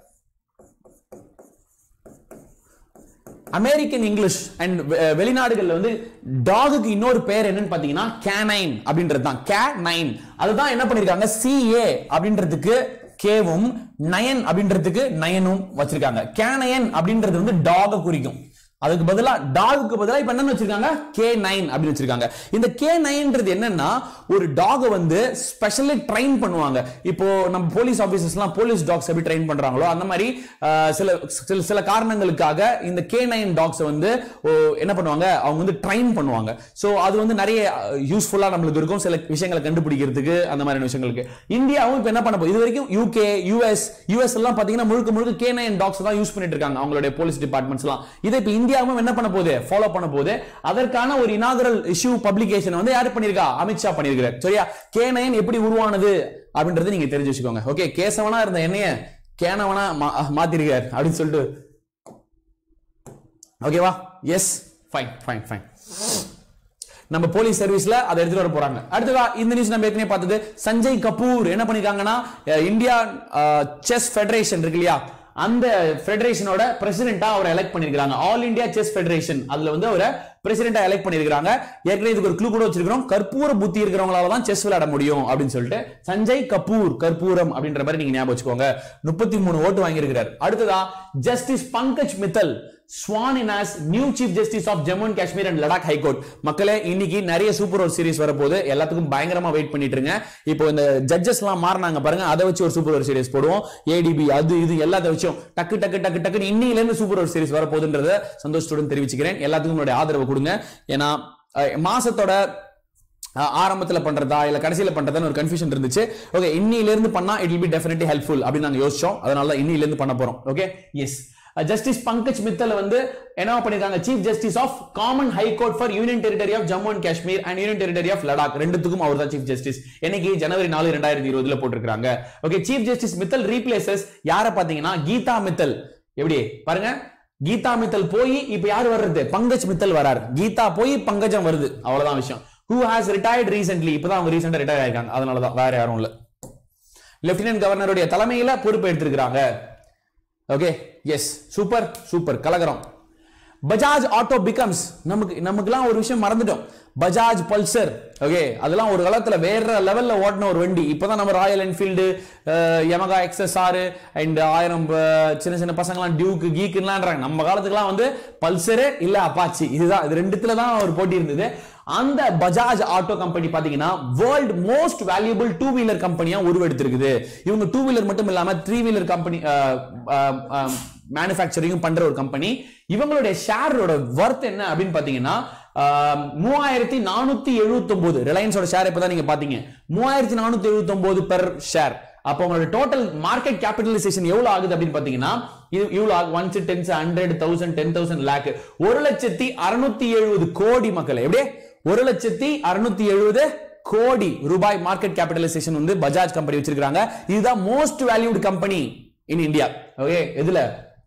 அமெரிக்கன் இங்கிலீஷ் அண்ட் வெளிநாடுகள்ல வந்து டாகுக்கு இன்னொரு பேர் என்னன்னு பாத்தீங்கன்னா கேனைன் அப்படின்றது தான் கே நைன் அதுதான் என்ன பண்ணிருக்காங்க சிஏ அப்படின்றதுக்கு கேவும் நயன் அப்படின்றதுக்கு நயனும் வச்சிருக்காங்க கேனயன் அப்படின்றது வந்து டாக குறிக்கும் அதுக்கு பதிலா டாகுக்கு பதிலா இப்ப என்ன வச்சிருக்காங்க கே நைன் அப்படின்னு வச்சிருக்காங்க இந்த கே நைன்ன்றது என்னன்னா ஒரு டாக வந்து ஸ்பெஷலி ட்ரெயின் பண்ணுவாங்க இப்போ நம்ம போலீஸ் ஆபீசர்ஸ்லாம் போலீஸ் டாக்ஸ் எப்படி ட்ரெயின் பண்றாங்களோ அந்த மாதிரி அஹ், சில சில சில காரணங்களுக்காக இந்த கே நைன் டாக்ஸ் வந்து ஓ, என்ன பண்ணுவாங்க அவங்க வந்து ட்ரெயின் பண்ணுவாங்க சோ அது வந்து நிறைய யூஸ்ஃபுல்லா நம்மளுக்கு இருக்கும் சில விஷயங்களை கண்டுபிடிக்கிறதுக்கு அந்த மாதிரியான விஷயங்களுக்கு இந்தியாவும் இப்ப என்ன பண்ண போகுது இது வரைக்கும் யூகே யூஎஸ் யூஎஸ் எல்லாம் பாத்தீங்கன்னா முழுக்க முழுக்க கே நைன் டாக்ஸ் தான் யூஸ் பண்ணிட்டு இருக்காங்க அவங்களுடைய போலீஸ் டிபார்ட்மெண்ட்ஸ் எல்லாம் இதை இப்ப இந்தியாவும் என்ன பண்ண போகுது ஃபாலோ பண்ண போகுது அதற்கான ஒரு இனாகரல் இஷ்யூ பப்ளிகேஷன் வந்து யாரு பண்ணிருக்கா அமித்ஷா பண்ணிருக்காரு சரியா கே நைன் எப்படி உருவானது அப்படின்றது நீங்க தெரிஞ்சு வச்சுக்கோங்க ஓகே கேசவனா இருந்த என்னைய கேனவனா மா- மாத்திருக்காரு அப்படின்னு சொல்லிட்டு ஓகேவா எஸ் ஃபைன் ஃபைன் ஃபைன் நம்ம போலீஸ் சர்வீஸ்ல அதை எடுத்துட்டு வர போறாங்க அடுத்ததா இந்த நியூஸ் நம்ம ஏற்கனவே பார்த்தது சஞ்சய் கபூர் என்ன பண்ணிருக்காங்கன்னா அஹ், இந்தியா செஸ் ஃபெடரேஷன் இருக்கு இல்லையா அந்த ஃபெடரேஷனோட பிரசிடென்ட்டா அவரை எலெக்ட் பண்ணிருக்காங்க ஆல் இந்தியா செஸ் ஃபெடரேஷன் அதுல வந்து அவரை பிரசிடென்ட்டா எலெக்ட் பண்ணிருக்காங்க ஏற்கனவே இதுக்கு ஒரு க்ளூ கூட வச்சிருக்கிறோம் கற்பூர புத்தி இருக்கிறவங்களால தான் செஸ் விளையாட முடியும் அப்படின்னு சொல்லிட்டு சஞ்சய் கபூர் கற்பூரம் அப்படின்ற மாதிரி நீங்க ஞாபகம் வச்சுக்கோங்க முப்பத்தி மூணு ஓட்டு வாங்கியிருக்கிறார் அடுத்ததா justice Pankaj Mittal sworn in as new chief justice of Jammu and Kashmir and Ladakh high court மக்களே இன்னைக்கு நிறைய சூப்பர் ஓவர் சீரிஸ் வரப்போகுது எல்லாத்துக்கும் பயங்கரமா வெயிட் பண்ணிட்டு இருங்க இப்போ இந்த ஜட்ஜஸ் எல்லாம் மாறினாங்க பாருங்க அதை வச்சு ஒரு சூப்பர் ஓவர் சீரிஸ் போடுவோம் ஏடிபி அது இது எல்லாத்த வச்சும் டக்கு டக்கு டக்கு டக்குன்னு இன்னில இருந்து சூப்பர் ஓவர் சீரிஸ் வரப்போகுதுன்றத சந்தோஷத்துடன் தெரிவிச்சுக்கிறேன் எல்லாத்துக்கும் உங்களுடைய ஆதரவு கொடுங்க ஏன்னா அஹ், மாசத்தோட அஹ் ஆரம்பத்துல பண்றதா இல்ல கடைசியில பண்றதான்னு ஒரு கன்ஃபியூஷன் இருந்துச்சு ஓகே இன்னில இருந்து பண்ணா it will be definitely helpful அப்படின்னு நாங்க யோசிச்சோம் அதனால தான் இன்னில இருந்து பண்ண போறோம் okay yes justice Pankaj Mittal வந்து என்ன பண்ணிருக்காங்க chief justice of common high court for union territory of Jammu and Kashmir and union territory of Ladakh ரெண்டுத்துக்கும் அவர் தான் சீஃப் ஜஸ்டிஸ் என்னைக்கு ஜனவரி நாலு ரெண்டாயிரத்தி இருபதுல போட்டிருக்காங்க okay chief justice Mittal replaces யார பாத்தீங்கன்னா கீதா மித்தல் எப்படி பாருங்க கீதா மித்தல் போய் இப்ப யார் வர்றது பங்கஜ் மித்தல் வராரு கீதா போய் பங்கஜம் வருது அவ்வளவுதான் விஷயம் ஹூ ஹாஸ் ரிட்டையர்ட் ரீசென்ட்லி இப்பதான் அவங்க ரீசெண்டா ரிட்டையர் ஆயிருக்காங்க அதனால தான் வேற யாரும் இல்ல லெப்டினன்ட் கவர்னருடைய தலைமையில பொறுப்பு எடுத்திருக்கிறாங்க ஓகே எஸ் சூப்பர் சூப்பர் கலகரம் பஜாஜ் ஆட்டோ பிகம்ஸ் நமக்கு நமக்குலாம் ஒரு விஷயம் மறந்துட்டோம் பஜாஜ் பல்சர் ஓகே அதெல்லாம் ஒரு காலத்துல வேற லெவல்ல ஓட்டின ஒரு வண்டி இப்பதான் நம்ம Royal Enfield Yamaha XSR and ஆயிரம் அஹ், சின்ன சின்ன பசங்கலாம் டியூக்கு கீக்குலான்றாங்க நம்ம காலத்துக்குலாம் வந்து பல்சரு இல்ல அப்பாச்சி இதுதான் இது ரெண்டுத்துல தான் ஒரு போட்டி இருந்தது அந்த பஜாஜ் ஆட்டோ கம்பெனி பாத்தீங்கன்னா world most valuable two wheeler கம்பெனியா உருவெடுத்திருக்குது இவங்க டூ வீலர் மட்டும் இல்லாம த்ரீ வீலர் கம்பெனி மேனுஃபேக்சரிங்கும் பண்ற ஒரு கம்பெனி இவங்களுடைய ஷேரோட வர்த் என்ன அப்படின்னு பாத்தீங்கன்னா ஆஹ், மூவாயிரத்தி நானூத்தி எழுபத்தி ஒன்பது ரிலையன்ஸோட ஷேர் இப்பதான் நீங்க பாத்தீங்க மூவாயிரத்தி நானூத்தி எழுபத்தி ஒன்பது பெர் ஷேர் அப்போ உங்களோட டோட்டல் மார்க்கெட் கேபிட்டலைசேஷன் எவ்வளவு ஆகுது அப்படின்னு பாத்தீங்கன்னா இது இவ்வளவு ஆகும் ones tens hundred thousand ten thousand lakh ஒரு லட்சத்தி அறுநூத்தி எழுபது கோடி மக்கள் எப்படியே ஒரு லட்சத்தி அறுநூத்தி எழுபது கோடி ரூபாய் மார்க்கெட் கேபிட்டலைசேஷன் வந்து பஜாஜ் கம்பெனி வச்சிருக்காங்க இதுதான் most valued company in India okay எதுல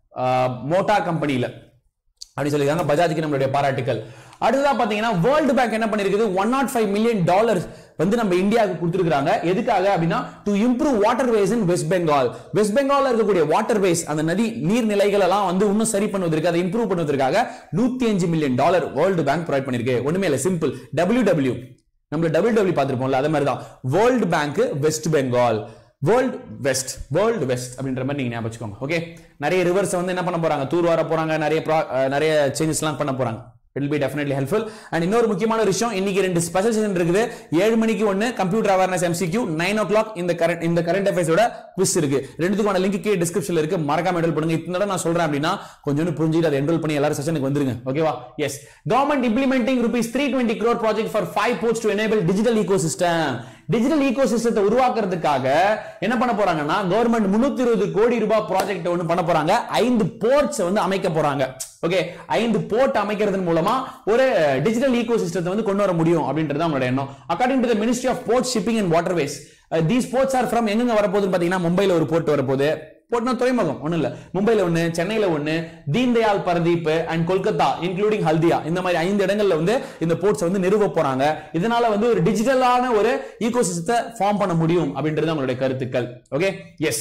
மோட்டார் கம்பெனில அப்படி சொல்லியிருக்காங்க பஜாஜுக்கு நம்மளுடைய பாராட்டுக்கள் அடுத்ததா பாத்தீங்கன்னா வேர்ல்டு பேங்க் என்ன பண்ணிருக்குது one nought five million dollar வந்து நம்ம இந்தியாவுக்கு கொடுத்துருக்காங்க எதுக்காக அப்படின்னா to improve waterways in West Bengal West பெங்கால்ல இருக்கக்கூடிய வாட்டர் வேஸ் அந்த நதி நீர்நிலைகள் எல்லாம் வந்து இன்னும் சரி பண்ணுவதற்கு அதை இம்ப்ரூவ் பண்ணுவதற்காக நூத்தி அஞ்சு million dollar world bank provide பண்ணிருக்கு ஒண்ணுமே இல்ல சிம்பிள் டபிள்யூ டபிள்யூ நம்ம டபிள்யூ டபிள்யூ பார்த்திருப்போம்ல அதே மாதிரி தான் world bank West Bengal world West world West அப்படின்ற மாதிரி நீங்க ஞாபகம் வச்சுக்கோங்க ஓகே நிறைய ரிவர்ஸ் வந்து என்ன பண்ண போறாங்க தூர் வர போறாங்க நிறைய pro- அஹ் நிறைய சேஞ்சஸ்லாம் பண்ண போறாங்க it will be definitely helpful and இன்னொரு முக்கியமான ஒரு விஷயம் இன்னைக்கு ரெண்டு ஸ்பெஷல் செஷன் இருக்குது ஏழு மணிக்கு ஒன்னு computer awareness MCQ nine o'clock இந்த கரண்ட் இந்த கரண்ட் அஃபேர்ஸோட குவிஸ் இருக்கு ரெண்டுத்துக்கான லிங்க் கீழே டிஸ்கிரிப்ஷன்ல இருக்கு மறக்காம என்ரோல் பண்ணுங்க இந்த தடவை நான் சொல்றேன் அப்படின்னா கொஞ்சம் புரிஞ்சுட்டு அதை என்ரோல் பண்ணி எல்லாரும் செஷனுக்கு வந்துருங்க ஓகேவா yes government implementing rupees three twenty crore project for five ports to enable digital ecosystem digital ஈகோ சிஸ்டத்தை உருவாக்குறதுக்காக என்ன பண்ண போறாங்கன்னா கவர்மெண்ட் முன்னூத்தி இருபது கோடி ரூபாய் ப்ராஜெக்ட் ஒன்று பண்ண போறாங்க ஐந்து போர்ட்ஸ் வந்து அமைக்க போறாங்க ஓகே ஐந்து போர்ட் அமைக்கிறதன் மூலமா ஒரு டிஜிட்டல் ஈகோ சிஸ்டத்தை வந்து கொண்டு வர முடியும் அப்படின்றது அவங்களோட எண்ணம் according to the ministry of port shipping and waterways these ports are from எங்க வரப்போகுதுன்னு பாத்தீங்கன்னா மும்பைல ஒரு போர்ட் வரப்போகுது போர்ட்னா துறைமுகம் ஒண்ணு இல்ல மும்பைல ஒண்ணு சென்னையில ஒண்ணு தீன் தயாள் பரதீப் அண்ட் கொல்கத்தா இன்க்ளூடிங் ஹல்தியா இந்த மாதிரி ஐந்து இடங்கள்ல வந்து இந்த போர்ட்ஸ் வந்து நிறுவ போறாங்க இதனால வந்து ஒரு டிஜிட்டலான ஒரு ஈகோ சிஸ்டத்தை ஃபார்ம் பண்ண முடியும் அப்படின்றது அவங்களுடைய கருத்துக்கள் ஓகே எஸ்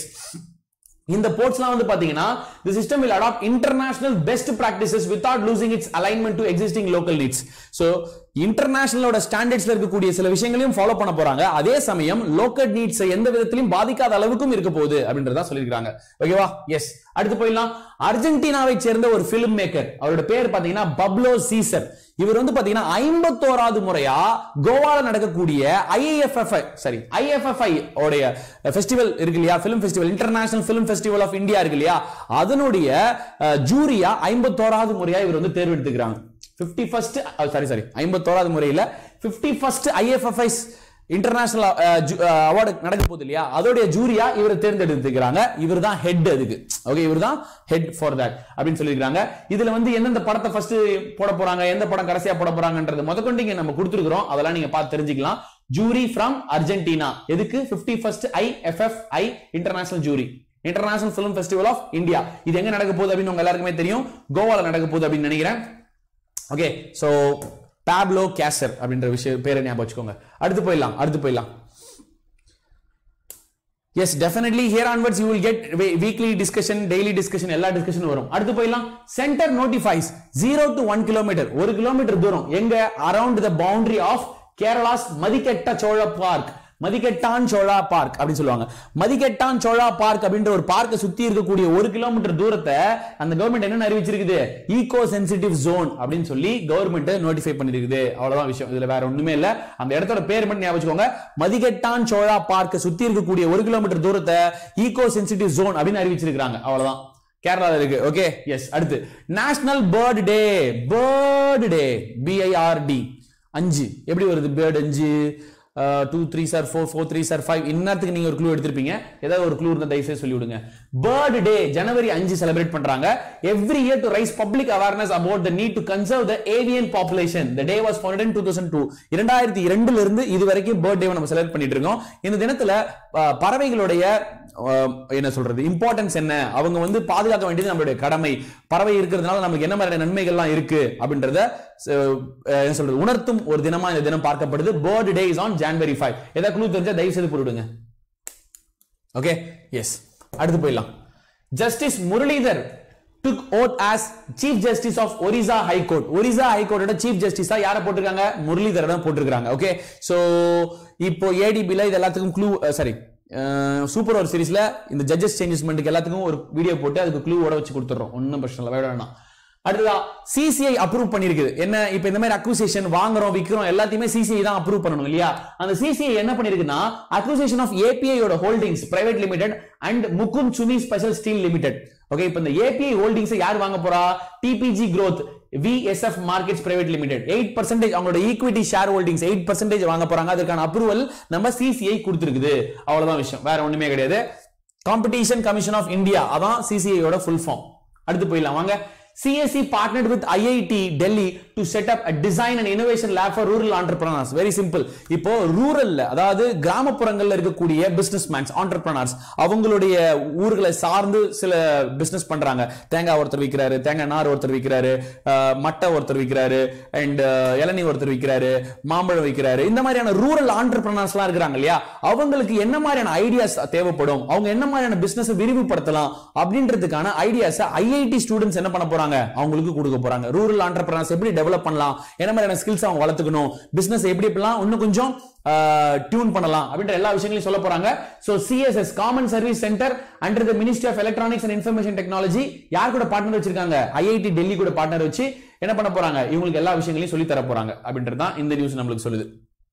இந்த போர்ட்ஸ்லாம் வந்து பாத்தீங்கன்னா the system will adopt international best practices without losing its alignment to existing local needs so இன்டர்நேஷனலோட ஸ்டாண்டர்ட்ஸ்ல இருக்கக்கூடிய சில விஷயங்களையும் ஃபாலோ பண்ண போறாங்க அதே சமயம் லோக்கல் நீட்ஸ் எந்த விதத்திலும் பாதிக்காத அளவுக்கும் இருக்க போகுது அப்படின்றத சொல்லியிருக்காங்க ஓகேவா எஸ் அடுத்து போயிடலாம் அர்ஜென்டினாவை சேர்ந்த ஒரு பிலிம் மேக்கர் அவரோட பேர் பாத்தீங்கன்னா பப்ளோ சீசர் இவர் வந்து பாத்தீங்கன்னா ஐம்பத்தோராவது முறையா கோவால நடக்கக்கூடிய ஐஏஎஃப்எஃப்ஐ சாரி ஐஎஃப்எஃப்ஐ உடைய ஃபெஸ்டிவல் இருக்கு இல்லையா film festival international film festival of India இருக்கு இல்லையா அதனுடைய அஹ், ஜூரியா ஐம்பத்தோராவது முறையா இவர் வந்து தேர்ந்தெடுத்துக்கிறாங்க 51st ஃபர்ஸ்ட் சாரி சாரி ஐம்பத்தோராவது முறையில 51st ஃபர்ஸ்ட் ஐஎஃப்எஃப்ஐஸ் இன்டர்நேஷனல் அவார்டு நடக்க போகுது இல்லையா அதோடைய ஜூரியா இவர் தேர்ந்தெடுத்துக்கிறாங்க இவர் தான் ஹெட் அதுக்கு ஓகே இவர் தான் ஹெட் ஃபார் தட் அப்படின்னு சொல்லியிருக்காங்க இதுல வந்து எந்தெந்த படத்தை ஃபர்ஸ்ட் போட போறாங்க எந்த படம் கடைசியா போட போறாங்கன்றது முதற்கொண்டு இங்க நம்ம கொடுத்துருக்கோம் அதெல்லாம் நீங்க பார்த்து தெரிஞ்சுக்கலாம் ஜூரி ஃப்ரம் அர்ஜென்டினா எதுக்கு 51st first IFFI international jury international film festival of India இது எங்க நடக்க போகுது அப்படின்னு உங்க எல்லாருக்குமே தெரியும் கோவால நடக்க போகுது அப்படின்னு நினைக்கிறேன் ஓகே சோ பாப்லோ கேசர் அப்படின்ற விஷயம் பேரை ஞாபகம் வச்சுக்கோங்க அடுத்து போயிடலாம் அடுத்து போயிடலாம் yes definitely here onwards you will get weekly discussion daily discussion எல்லா டிஸ்கஷனும் வரும் அடுத்து போயிடலாம் centre notifies zero to one kilometre ஒரு கிலோமீட்டர் தூரம் எங்க around the boundary of Kerala's Mathikettan Shola park Mathikettan Shola park அப்படின்னு சொல்லுவாங்க மதிக்கெட்டான் சோழா பார்க் அப்படின்ற ஒரு பார்க்கை சுத்தி இருக்கக்கூடிய ஒரு கிலோமீட்டர் தூரத்தை அந்த கவர்மெண்ட் என்ன அறிவிச்சிருக்குது ஈகோ சென்சிட்டிவ் ஜோன் அப்படின்னு சொல்லி கவர்மெண்ட் நோட்டிஃபை பண்ணிருக்குது அவ்வளவுதான் விஷயம் இதுல வேற ஒண்ணுமே இல்ல அந்த இடத்தோட பேர் மட்டும் ஞாபகம் வச்சுக்கோங்க மதிக்கெட்டான் சோழா பார்க்கை சுத்தி இருக்கக்கூடிய ஒரு கிலோமீட்டர் தூரத்தை ஈகோ சென்சிட்டிவ் ஜோன் அப்படின்னு அறிவிச்சிருக்காங்க அவ்வளவுதான் கேரளால இருக்கு ஓகே எஸ் அடுத்து national bird day bird day BIRD அஞ்சு எப்படி வருது பேர்ட் அஞ்சு two three sir four four three sir five இன்னத்துக்கு நீங்க ஒரு க்ளூ எடுத்திருப்பீங்க ஏதாவது ஒரு க்ளூ இருந்தால் தயவுசெய்து சொல்லி விடுங்க பேர்ட் டே ஜனவரி அஞ்சு செலிப்ரேட் பண்றாங்க every year to raise public awareness about the need to conserve the avian population the day was founded in two thousand two இரண்டாயிரத்தி இரண்டுல இருந்து இது வரைக்கும் பேர்ட் டே நம்ம செலிப்ரேட் பண்ணிட்டு இருக்கோம் இந்த தினத்துல அஹ், பறவைகளுடைய என்ன சொல்றது இம்பார்ட்டன்ஸ் என்ன அவங்க வந்து பாதுகாக்க வேண்டியது நம்மளுடைய கடமை பறவை இருக்கிறதுனால நமக்கு என்ன மாதிரியான நன்மைகள்லாம் இருக்கு அப்படின்றத அஹ், என்ன சொல்றது உணர்த்தும் ஒரு தினமா இந்த தினம் பார்க்கப்படுது bird day is on January five ஏதாவது குழு தெரிஞ்சா தயவு செய்து போட்டுவிடுங்க ஓகே எஸ் அடுத்து போயிடலாம் justice Muralidhar took oath as chief justice of Orissa high court Orissa high கோர்ட்டோட சீஃப் ஜஸ்டிஸா யாரை போட்டிருக்காங்க முரளிதர் தான் போட்டிருக்காங்க ஓகே சோ இப்போ ஏடிபில இது எல்லாத்துக்கும் க்ளூ சாரி சூப்பர் ஓவர் சீரிஸ்ல இந்த ஜட்ஜஸ் சேஞ்சஸ்மெண்ட்டுக்கு எல்லாத்துக்கும் ஒரு வீடியோ போட்டு அதுக்கு க்ளூவோட வச்சு கொடுத்துறோம் ஒன்றும் பிரச்சனை இல்லை வேட வேணாம் அடுத்ததா சிசிஐ அப்ரூவ் பண்ணிருக்குது என்ன இப்ப இந்த மாதிரி அக்யூசேஷன் வாங்குறோம் விக்கிறோம் எல்லாத்தையுமே சிசிஐ தான் அப்ரூவ் பண்ணணும் இல்லையா அந்த சிசிஐ என்ன பண்ணிருக்குன்னா அக்யூசேஷன் ஆஃப் ஏபிஐ யோட holdings private limited and Mukund Sumi special steel limited okay இப்ப இந்த ஏபிஐ ஹோல்டிங்ஸ் யார் வாங்க போறா TPG growth VSF markets private limited eight percentage அவங்களோட equity share holdings eight percentage வாங்க போறாங்க அதற்கான அப்ரூவல் நம்ம சிசிஐ கொடுத்துருக்குது அவ்வளவுதான் விஷயம் வேற ஒண்ணுமே கிடையாது காம்படிஷன் கமிஷன் ஆஃப் இந்தியா அதான் சிசிஐயோட ஃபுல் ஃபார்ம் அடுத்து போயிடலாம் வாங்க CSE partnered with IIT Delhi to set up a design and innovation lab for rural entrepreneurs. Very simple. இப்போ ரூரல்ல அதாவது கிராமப்புறங்கள்ல இருக்கக்கூடிய பிசினஸ் மேன்ஸ் entrepreneurs அவங்களுடைய ஊர்களை சார்ந்து சில பிசினஸ் பண்றாங்க தேங்காய் ஒருத்தர் விற்கிறாரு தேங்காய் நார் ஒருத்தர் விற்கிறாரு அஹ், மட்டை ஒருத்தர் விற்கிறாரு அண்ட் இளநீ ஒருத்தர் விற்கிறாரு மாம்பழம் விற்கிறாரு இந்த மாதிரியான ரூரல் ஆண்டர்பிரனர்ஸ்லாம் இருக்கிறாங்க இல்லையா அவங்களுக்கு என்ன மாதிரியான ஐடியாஸ் தேவைப்படும் அவங்க என்ன மாதிரியான பிசினஸ் விரிவுபடுத்தலாம் அப்படின்றதுக்கான ஐடியாஸ் ஐஐடி ஸ்டூடெண்ட்ஸ் என்ன பண்ண போறாங்க அவங்களுக்கு கொடுக்க போறாங்க ரூரல் ஆண்டர்பிரனர்ஸ் எப்படி டெவலப் பண்ணலாம் என்ன மாதிரியான ஸ்கில்ஸ் அவங்க வளர்த்துக்கணும் பிசினஸ் எப்படி எப்படிலாம் இன்னும் கொஞ்சம் டியூன் பண்ணலாம் அப்படின்ற எல்லா விஷயங்களையும் சொல்ல போறாங்க so CSS common service centre under the ministry of electronics and information technology யார் கூட பார்ட்னர் வச்சிருக்காங்க ஐஐடி டெல்லி கூட பார்ட்னர் வச்சு என்ன பண்ண போறாங்க இவங்களுக்கு எல்லா விஷயங்களையும் சொல்லி தர போறாங்க அப்படின்றது தான் இந்த நியூஸ் நம்மளுக்கு சொல்லுது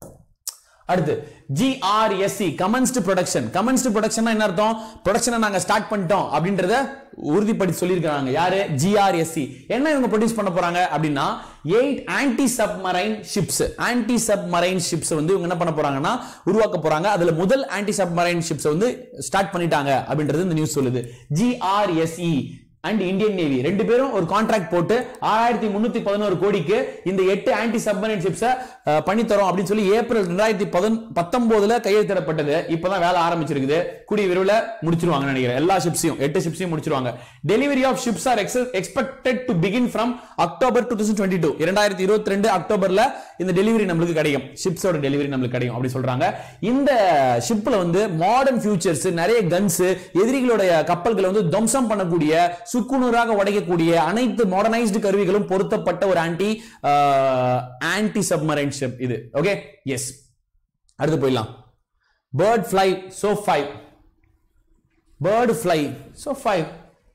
அடுத்து GRSC commenced production commenced production என்ன அர்த்தம் ப்ரொடக்ஷனை நாங்க ஸ்டார்ட் பண்ணிட்டோம் அப்படின்றத உறுதிப்படுத்தி சொல்லியிருக்காங்க யாரு ஜிஆர்எஸ்சி என்ன இவங்க ப்ரொடியூஸ் பண்ண போறாங்க அப்படின்னா eight anti submarine ships anti submarine ships வந்து இவங்க என்ன பண்ண போறாங்கன்னா உருவாக்க போறாங்க அதுல முதல் ஆன்டி சப்மரைன் ஷிப்ஸ் வந்து ஸ்டார்ட் பண்ணிட்டாங்க அப்படின்றது இந்த நியூஸ் சொல்லுது ஜிஆர்எஸ்இ அண்ட் இந்தியன் நேவி ரெண்டு பேரும் ஒரு கான்ட்ராக்ட் போட்டு ஆறாயிரத்தி முன்னூத்தி பதினோரு கோடிக்கு இந்த எட்டு ஆன்டி சப்மரைன் ஷிப்ஸை பண்ணித்தரோம் அப்படின்னு சொல்லி ஏப்ரல் ரெண்டாயிரத்தி பதன் பத்தொன்பதுல கையெழுத்திடப்பட்டது இப்பதான் வேலை ஆரம்பிச்சிருக்குது கூடிய விரைவில் முடிச்சிருவாங்க நினைக்கிறேன் எல்லா ஷிப்ஸையும் எட்டு ஷிப்ஸையும் முடிச்சிருவாங்க delivery of ships are expected to begin from October two thousand twenty two இரண்டாயிரத்தி இருபத்தி ரெண்டு அக்டோபர்ல இந்த டெலிவரி நம்மளுக்கு கிடைக்கும் ஷிப்ஸோட டெலிவரி நம்மளுக்கு கிடைக்கும் அப்படி சொல்றாங்க இந்த ஷிப்ல வந்து மாடர்ன் ஃபியூச்சர்ஸ் நிறைய கன்ஸ் எதிரிகளுடைய கப்பல்களை வந்து துவம்சம் பண்ணக்கூடிய சுக்குநூறாக உடைக்கக்கூடிய அனைத்து மாடர்னைஸ்டு கருவிகளும் பொருத்தப்பட்ட ஒரு ஆன்டி ஆன்டி சப்மரைன் ஷிப் இது ஓகே எஸ் அடுத்து போயிடலாம் bird fly so five bird fly so five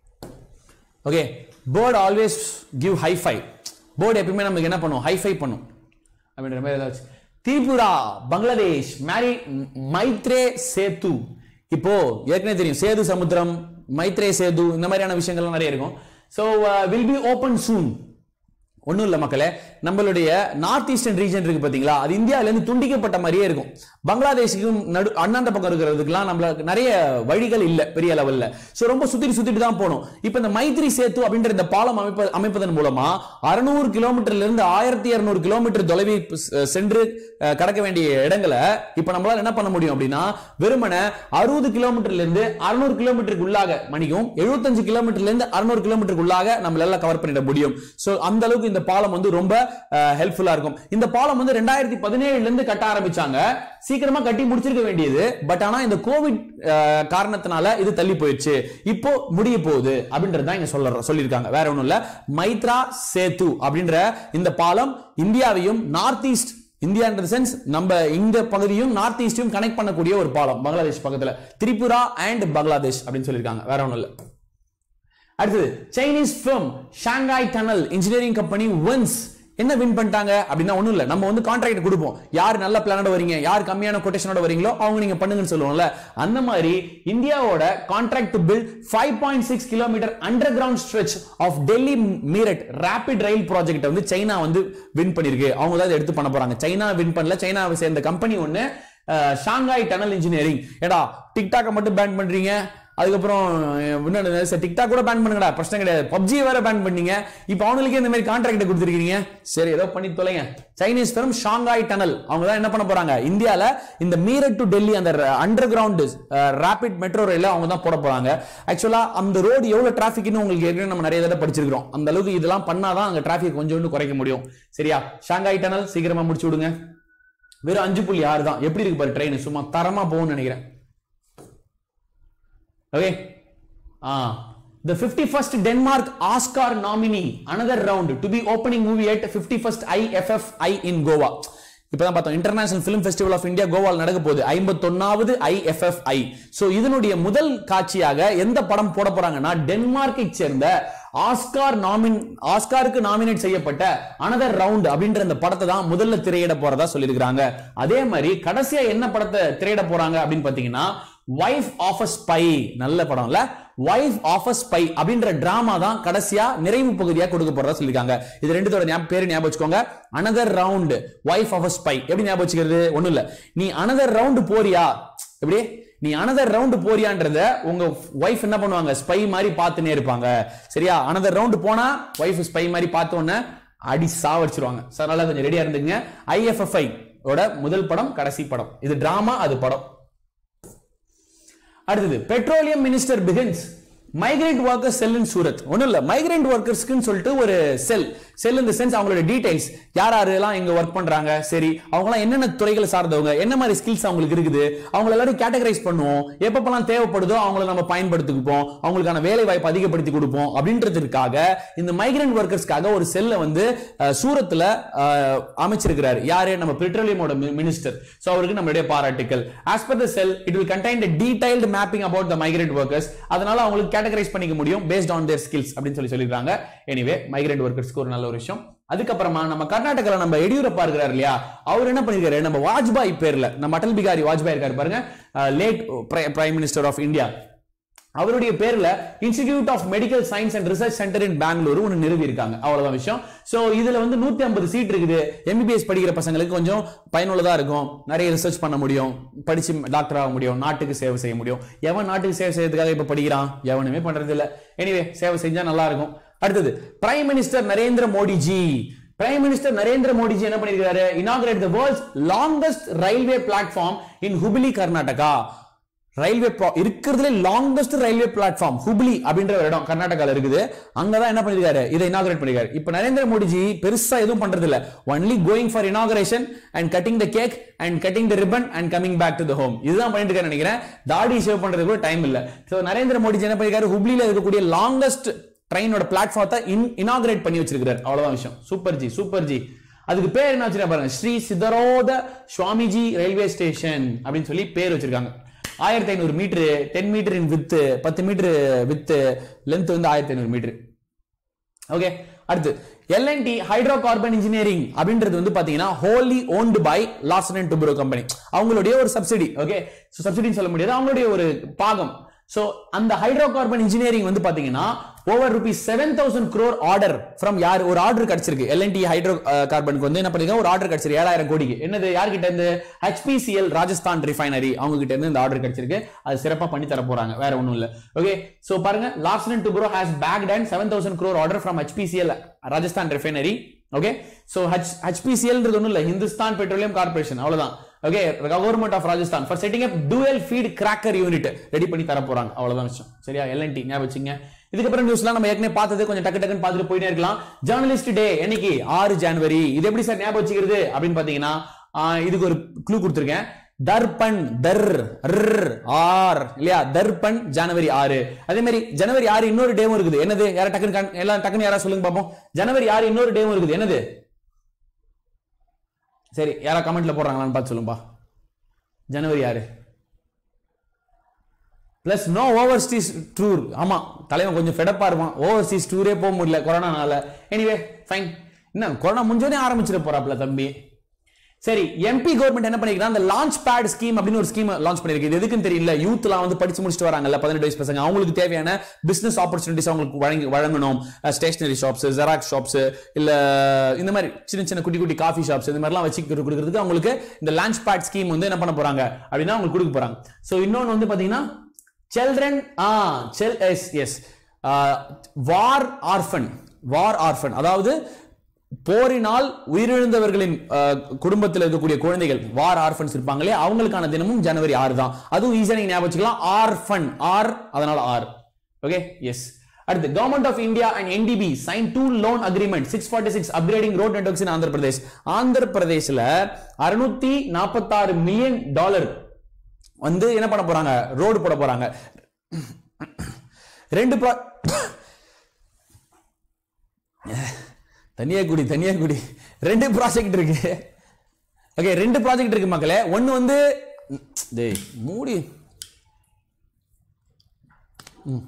okay bird always give high five bird எப்பயுமே நமக்கு என்ன பண்ணும் ஹை ஃபைவ் பண்ணும் அப்படின்ற மாதிரி ஏதாச்சும் திரிபுரா பங்களாதேஷ் மேரி மைத்ரே சேத்து இப்போ ஏற்கனவே தெரியும் சேது சமுத்திரம் மைத்ரே சேது இந்த மாதிரியான விஷயங்கள்லாம் நிறைய இருக்கும் so will be open soon ஒன்றும் இல்லை மக்களே நம்மளுடைய நார்த் ஈஸ்டர்ன் ரீஜன் இருக்கு பார்த்தீங்களா அது இந்தியாவிலேருந்து துண்டிக்கப்பட்ட மாதிரியே இருக்கும் பங்களாதேஷுக்கும் நடு அண்ணாண்ட பக்கம் இருக்கிறதுக்குலாம் நம்மளுக்கு நிறைய வழிகள் இல்லை பெரிய லெவலில் ஸோ ரொம்ப சுத்திட்டு சுத்திட்டு தான் போகணும் இப்போ இந்த மைத்ரி சேத்து அப்படின்ற இந்த பாலம் அமைப்ப அமைப்பதன் மூலமா அறுநூறு கிலோமீட்டர்ல இருந்து ஆயிரத்தி இருநூறு கிலோமீட்டர் தொலைவில் செ- சென்று அஹ், கடக்க வேண்டிய இடங்களை இப்போ நம்மளால என்ன பண்ண முடியும் அப்படின்னா வெறுமனே அறுபது கிலோமீட்டர்ல இருந்து அறுநூறு கிலோமீட்டருக்கு உள்ளாக மணிக்கும் எழுபத்தஞ்சு கிலோமீட்டர்ல இருந்து அறுநூறு கிலோமீட்டருக்கு உள்ளாக நம்மளால கவர் பண்ணிட முடியும் சோ அந்த அளவுக்கு இந்த பாலம் வந்து ரொம்ப ஹெல்ப்ஃபுல்லா இருக்கும் இந்த பாலம் வந்து ரெண்டாயிரத்தி பதினேழுல இருந்து கட்ட ஆரம்பிச்சாங்க சீக்கிரமா கட்டி முடிச்சிருக்க வேண்டியது பட் ஆனா இந்த கோவிட் காரணத்தினால இது தள்ளி போயிடுச்சு இப்போ முடிய போகுது அப்படின்றது தான் இங்க சொல்ல சொல்லியிருக்காங்க வேற ஒண்ணும் இல்ல மைத்ரா சேது அப்படின்ற இந்த பாலம் இந்தியாவையும் நார்த் ஈஸ்ட் இந்தியா சென்ஸ் நம்ம இந்த பகுதியும் நார்த் ஈஸ்டையும் கனெக்ட் பண்ணக்கூடிய ஒரு பாலம் பங்களாதேஷ் பக்கத்துல திரிபுரா அண்ட் பங்களாதேஷ் அப்படின்னு சொல்லியிருக்காங்க வேற ஒண்ணும் இல்ல அடுத்தது Chinese firm Shanghai tunnel engineering company wins என்ன வின் பண்ணிட்டாங்க அப்படின்னா ஒண்ணும் இல்ல நம்ம வந்து கான்ட்ராக்ட் கொடுப்போம் யார் நல்ல பிளானோட வரீங்க யார் கம்மியான கொட்டேஷனோட வரீங்களோ அவங்க நீங்க பண்ணுங்கன்னு சொல்லுவோம்ல அந்த மாதிரி இந்தியாவோட contract to build five point six kilometre under ground stretch of Delhi Meerut rapid rail project வந்து சைனா வந்து வின் பண்ணிருக்கு அவங்க தான் இதை எடுத்து பண்ண போறாங்க சைனா வின் பண்ணல சைனாவை சேர்ந்த கம்பெனி ஒன்னு அஹ், ஷாங்காய் டனல் இன்ஜினியரிங் ஏடா டிக்டாக்கை மட்டும் பேன் பண்றீங்க அதுக்கப்புறம் இன்னொன்று சார் டிக்டாக் கூட பேன் பண்ணுங்கடா பிரச்சனை கிடையாது பப்ஜி வேற பேன் பண்ணீங்க இப்போ அவனுக்கு இந்த மாதிரி கான்ட்ராக்ட் கொடுத்துருக்கீங்க சரி ஏதோ பண்ணி தொலைங்க சைனீஸ் பெரும் ஷாங்காய் டனல் அவங்க தான் என்ன பண்ண போறாங்க இந்தியால இந்த மீரட் டு டெல்லி அந்த அண்டர் கிரவுண்ட் ரேபிட் மெட்ரோ ரயில அவங்க தான் போட போறாங்க ஆக்சுவலா அந்த ரோடு எவ்வளவு டிராஃபிக்னு உங்களுக்கு ஏற்கனவே நம்ம நிறைய தடவை படிச்சிருக்கிறோம் அந்த அளவுக்கு இதெல்லாம் பண்ணாதான் அங்க டிராஃபிக் கொஞ்சோண்டு குறைக்க முடியும் சரியா ஷாங்காய் டனல் சீக்கிரமா முடிச்சு விடுங்க வெறும் அஞ்சு புள்ளி ஆறு தான் எப்படி இருக்கு பாரு ட்ரெயின் சும்மா தரமா போகும்னு நினைக்கிறேன் okay ah The 51st Denmark Oscar nominee, another round to be opening movie at 51st IFFI in Goa. இப்பதான் பார்த்தோம் international film festival of India கோவால் நடக்க போகுது ஐம்பத்தொன்னாவது ஐஎஃப்எஃப்ஐ சோ இதனுடைய முதல் காட்சியாக எந்த படம் போட போறாங்கன்னா டென்மார்க்கை சேர்ந்த ஆஸ்கார் நாமின் ஆஸ்காருக்கு நாமினேட் செய்யப்பட்ட அனதர் ரவுண்ட் அப்படின்ற அந்த படத்தை தான் முதல்ல திரையிட போறதா சொல்லியிருக்காங்க அதே மாதிரி கடைசியா என்ன படத்தை திரையிட போறாங்க அப்படின்னு பாத்தீங்கன்னா வைஃப் ஆஃப் அ ஸ்பை நல்ல படம்ல வைஃப் ஆஃப் அ ஸ்பை அப்படின்ற டிராமா தான் கடைசியா நிறைவு பகுதியா கொடுக்க போறதா சொல்லிருக்காங்க இது ரெண்டுத்தோட ஞாபகம் பேரு ஞாபகம் வச்சுக்கோங்க another round wife of a spy எப்படி ஞாபகம் வச்சுக்கிறது ஒண்ணும் இல்ல நீ அனதர் ரவுண்ட் போறியா எப்படி நீ அனதர் ரவுண்ட் போறியான்றத உங்க வைஃப் என்ன பண்ணுவாங்க ஸ்பை மாதிரி பார்த்துனே இருப்பாங்க சரியா அனதர் ரவுண்ட் போனா வைஃப் ஸ்பை மாதிரி பார்த்த உடனே அடி சாவடிச்சிருவாங்க So, அதனால கொஞ்சம் ரெடியா இருந்துங்க ஐஎஃப்எஃப்ஐ ஓட முதல் படம் கடைசி படம் இது டிராமா அது படம் அடுத்தது petroleum minister begins migrate workers cell in Surat ஒன்றும் இல்லை மைக்ரேட் ஒர்க்கர்ஸ்க்குன்னு சொல்லிட்டு ஒரு செல் செல் இந்த சென்ஸ் அவங்களோட டீடைல்ஸ் யார் யாரெல்லாம் இங்க ஒர்க் பண்றாங்க சரி அவங்களாம் என்னென்ன துறைகளை சார்ந்தவங்க என்ன மாதிரி ஸ்கில்ஸ் அவங்களுக்கு இருக்குது அவங்க எல்லாரும் கேட்டகரைஸ் பண்ணுவோம் எப்பப்பெல்லாம் தேவைப்படுதோ அவங்கள நம்ம பயன்படுத்திக்குப்போம் அவங்களுக்கான வேலை வாய்ப்பு அதிகப்படுத்தி கொடுப்போம் அப்படின்றதுக்காக இந்த மைக்ரேட் ஒர்க்கர்ஸ்க்காக ஒரு செல்லை வந்து அஹ், சூரத்துல அஹ், அமைச்சிருக்கிறாரு யாரு நம்ம பெட்ரோலியமோட மினிஸ்டர் சோ அவருக்கு நம்மளுடைய பாராட்டுக்கள் as per the cell it will contain the detailed mapping about the migrant workers அதனால அவங்களுக்கு கேட்டகரைஸ் பண்ணிக்க முடியும் based on their skills அப்படின்னு சொல்லி சொல்லிருக்காங்க எனிவே மைக்ரேட் ஒர்க்கர்ஸ்க்கு ஒரு நல்ல ஒரு விஷயம் அதுக்கப்புறமா நம்ம கர்நாடகால நம்ம எடியூரப்பா இருக்கிறார் இல்லையா அவர் என்ன பண்ணிருக்காரு நம்ம வாஜ்பாய் பேர்ல நம்ம அடல் பிகாரி வாஜ்பாய் இருக்காரு பாருங்க late prime minister of India அவருடைய பேர்ல institute of medical science and research centre in Bengaluru ஒன்று நிறுவி இருக்காங்க அவ்வளவுதான் விஷயம் சோ இதுல வந்து நூத்தி ஐம்பது சீட் இருக்குது எம்பிபிஎஸ் படிக்கிற பசங்களுக்கு கொஞ்சம் பயனுள்ளதா இருக்கும் நிறைய ரிசர்ச் பண்ண முடியும் படிச்சு டாக்டர் ஆக முடியும் நாட்டுக்கு சேவை செய்ய முடியும் எவன் நாட்டுக்கு சேவை செய்யறதுக்காக இப்ப படிக்கிறான் எவனுமே பண்றது இல்ல எனிவே சேவை செஞ்சா நல்லா இருக்கும் அடுத்தது prime minister Narendra Modiji prime minister Narendra Modiji என்ன பண்ணிருக்காரு inaugurate the world's longest railway platform in Hubli Karnataka railway இருக்கிறதுல லாங்கஸ்ட் ரயில்வே பிளாட்ஃபார்ம் ஹுப்ளி அப்படின்ற ஒரு இடம் கர்நாடகால இருக்குது அங்கதான் என்ன பண்ணிருக்காரு இதை இனாகிரேட் பண்ணிருக்காரு இப்ப நரேந்திர மோடிஜி பெருசா எதுவும் பண்றது இல்ல only going for inauguration and cutting the cake and cutting the ribbon and coming back to the home இதுதான் பண்ணிட்டு இருக்காரு நினைக்கிறேன் தாடி சேவ் பண்றதுக்கு கூட டைம் இல்ல சோ நரேந்திர மோடிஜி என்ன பண்ணிருக்காரு ஹுப்ளில இருக்கக்கூடிய லாங்கஸ்ட் ட்ரெயினோட பிளாட்ஃபார்த்தை இனாகிரேட் பண்ணி வச்சிருக்காரு அவ்வளவுதான் விஷயம் சூப்பர் ஜி சூப்பர் ஜி அதுக்கு பேர் என்ன வச்சிருக்காங்க பாருங்க ஸ்ரீ சிதரோத சுவாமிஜி ரயில்வே ஸ்டேஷன் அப்படின்னு சொல்லி பேர் வச்சிருக்காங்க ஆயிரத்தி ஐநூறு metre ten metre in width பத்து மீட்டர் வித்து லென்த் வந்து ஆயிரத்தி ஐநூறு மீட்டர் ஓகே அடுத்து எல்என்டி ஹைட்ரோ கார்பன் இன்ஜினியரிங் அப்படின்றது வந்து பாத்தீங்கன்னா wholly owned by Larsen and Toubro company அவங்களுடைய ஒரு சப்சிடி ஓகே ஸோ சப்சிடின்னு சொல்ல முடியாது அவங்களுடைய ஒரு பாகம் சோ அந்த ஹைட்ரோ கார்பன் இன்ஜினியரிங் வந்து பாத்தீங்கன்னா over rupees seven thousand crore order from யார் ஒரு ஆர்டர் கிடைச்சிருக்கு எல்என்டி ஹைட்ரோ கார்பனுக்கு வந்து என்ன பண்ணிருக்காங்க ஒரு ஆர்டர் கிடைச்சிருக்கு ஏழாயிரம் கோடிக்கு என்னது யார்கிட்ட இருந்து ஹெச்பிசிஎல் ராஜஸ்தான் ரிஃபைனரி அவங்க கிட்ட இருந்து இந்த ஆர்டர் கிடைச்சிருக்கு அது சிறப்பா பண்ணி தர போறாங்க வேற ஒண்ணும் இல்ல ஓகே சோ பாருங்க Larsen and Toubro has bagged and seven thousand crore order from HPCL Rajasthan refinery okay so H ஹெச்பிசிஎல்ன்றது ஒண்ணும் இல்ல ஹிந்துஸ்தான் பெட்ரோலியம் கார்பரேஷன் அவ்வளவுதான் okay government of Rajasthan for setting up dual feed cracker unit ready பண்ணி தர போறாங்க அவ்வளவுதான் விஷயம் சரியா எல்என்டி ஞாபகம் வச்சுங்க இதுக்கப்புறம் நியூஸ்லாம் நம்ம ஏற்கனவே பார்த்தது கொஞ்சம் டக்கு டக்குன்னு பார்த்துட்டு போயிட்டே இருக்கலாம் ஜேர்னலிஸ்ட் டே என்னைக்கு ஆறு ஜனவரி இது எப்படி சார் ஞாபகம் வச்சுக்கிறது அப்படின்னு பாத்தீங்கன்னா ஆஹ், இதுக்கு ஒரு க்ளூ கொடுத்துருக்கேன் தர்பன் தர் ர், ஆர் இல்லையா தர்பன் ஜனவரி ஆறு அதே மாதிரி ஜனவரி ஆறு இன்னொரு டேவும் இருக்குது என்னது யாரா டக்குன்னு கண்- எல்லாம் டக்குன்னு யாரா சொல்லுங்க பாப்போம் ஜனவரி ஆறு இன்னொரு டேவும் இருக்குது என்னது சரி யாரா கமெண்ட்ல போடுறாங்களான்னு பார்த்து சொல்லும்பா ஜனவரி ஆறு பிளஸ் நோ ஓவர்சீஸ் டூர் ஆமா தலைவன் கொஞ்சம் ஃபெடப்பா இருப்பான் ஓவர்சீஸ் டூரே போக முடியல கொரோனானால எனிவே ஃபைன் என்ன கொரோனா முடிஞ்சோடனே ஆரம்பிச்சிட போறாப்ல தம்பி சரி எம்பி கவர்மெண்ட் என்ன பண்ணிருக்காங்க அந்த லான்ச் பேட் ஸ்கீம் அப்படின்னு ஒரு ஸ்கீம் லான்ச் பண்ணிருக்கு இது எதுக்குன்னு தெரியல யூத்லாம் வந்து படிச்சு முடிச்சுட்டு வராங்கல்ல பதினெட்டு வயசு பசங்க அவங்களுக்கு தேவையான பிசினஸ் ஆப்பர்ச்சுனிட்டிஸ் அவங்களுக்கு வழங்கி வழங்கணும் ஸ்டேஷனரி ஷாப்ஸ் ஜெராக்ஸ் ஷாப்ஸ் இல்ல இந்த மாதிரி சின்ன சின்ன குட்டி குட்டி காஃபி ஷாப்ஸ் இந்த மாதிரிலாம் வச்சு கொடுக்கறதுக்கு அவங்களுக்கு இந்த லான்ச் பேட் ஸ்கீம் வந்து என்ன பண்ண போறாங்க அப்படின்னா அவங்களுக்கு கொடுக்க போறாங்க சோ இன்னொன்னு வந்து பாத்தீங்கன்னா children ah cell S S war orphan war orphan அதாவது போரினால் உயிரிழந்தவர்களின் அஹ், குடும்பத்தில் இருக்கக்கூடிய குழந்தைகள் வார் ஆர்ஃபன்ஸ் இருப்பாங்களே அவங்களுக்கான தினமும் ஜனவரி ஆறு தான் அதுவும் ஈஸியா நீங்க ஞாபகம் வச்சுக்கலாம் ஆர்ஃபன் ஆர் அதனால ஆர் ஓகே எஸ் அடுத்து government of India and NDB sign two loan agreement six forty six upgrading road networks in Andhra Pradesh Andhra பிரதேஷ்ல அறுநூத்தி நாற்பத்தாறு மில்லியன் டாலர் வந்து என்ன பண்ண போறாங்க ரோடு போட போறாங்க ரெண்டு ப்ரா தனியா குடி தனியா குடி ரெண்டு ப்ராஜெக்ட் இருக்கு ஓகே ரெண்டு ப்ராஜெக்ட் இருக்கு மக்களே ஒன்னு வந்து டேய் மூடி ம்.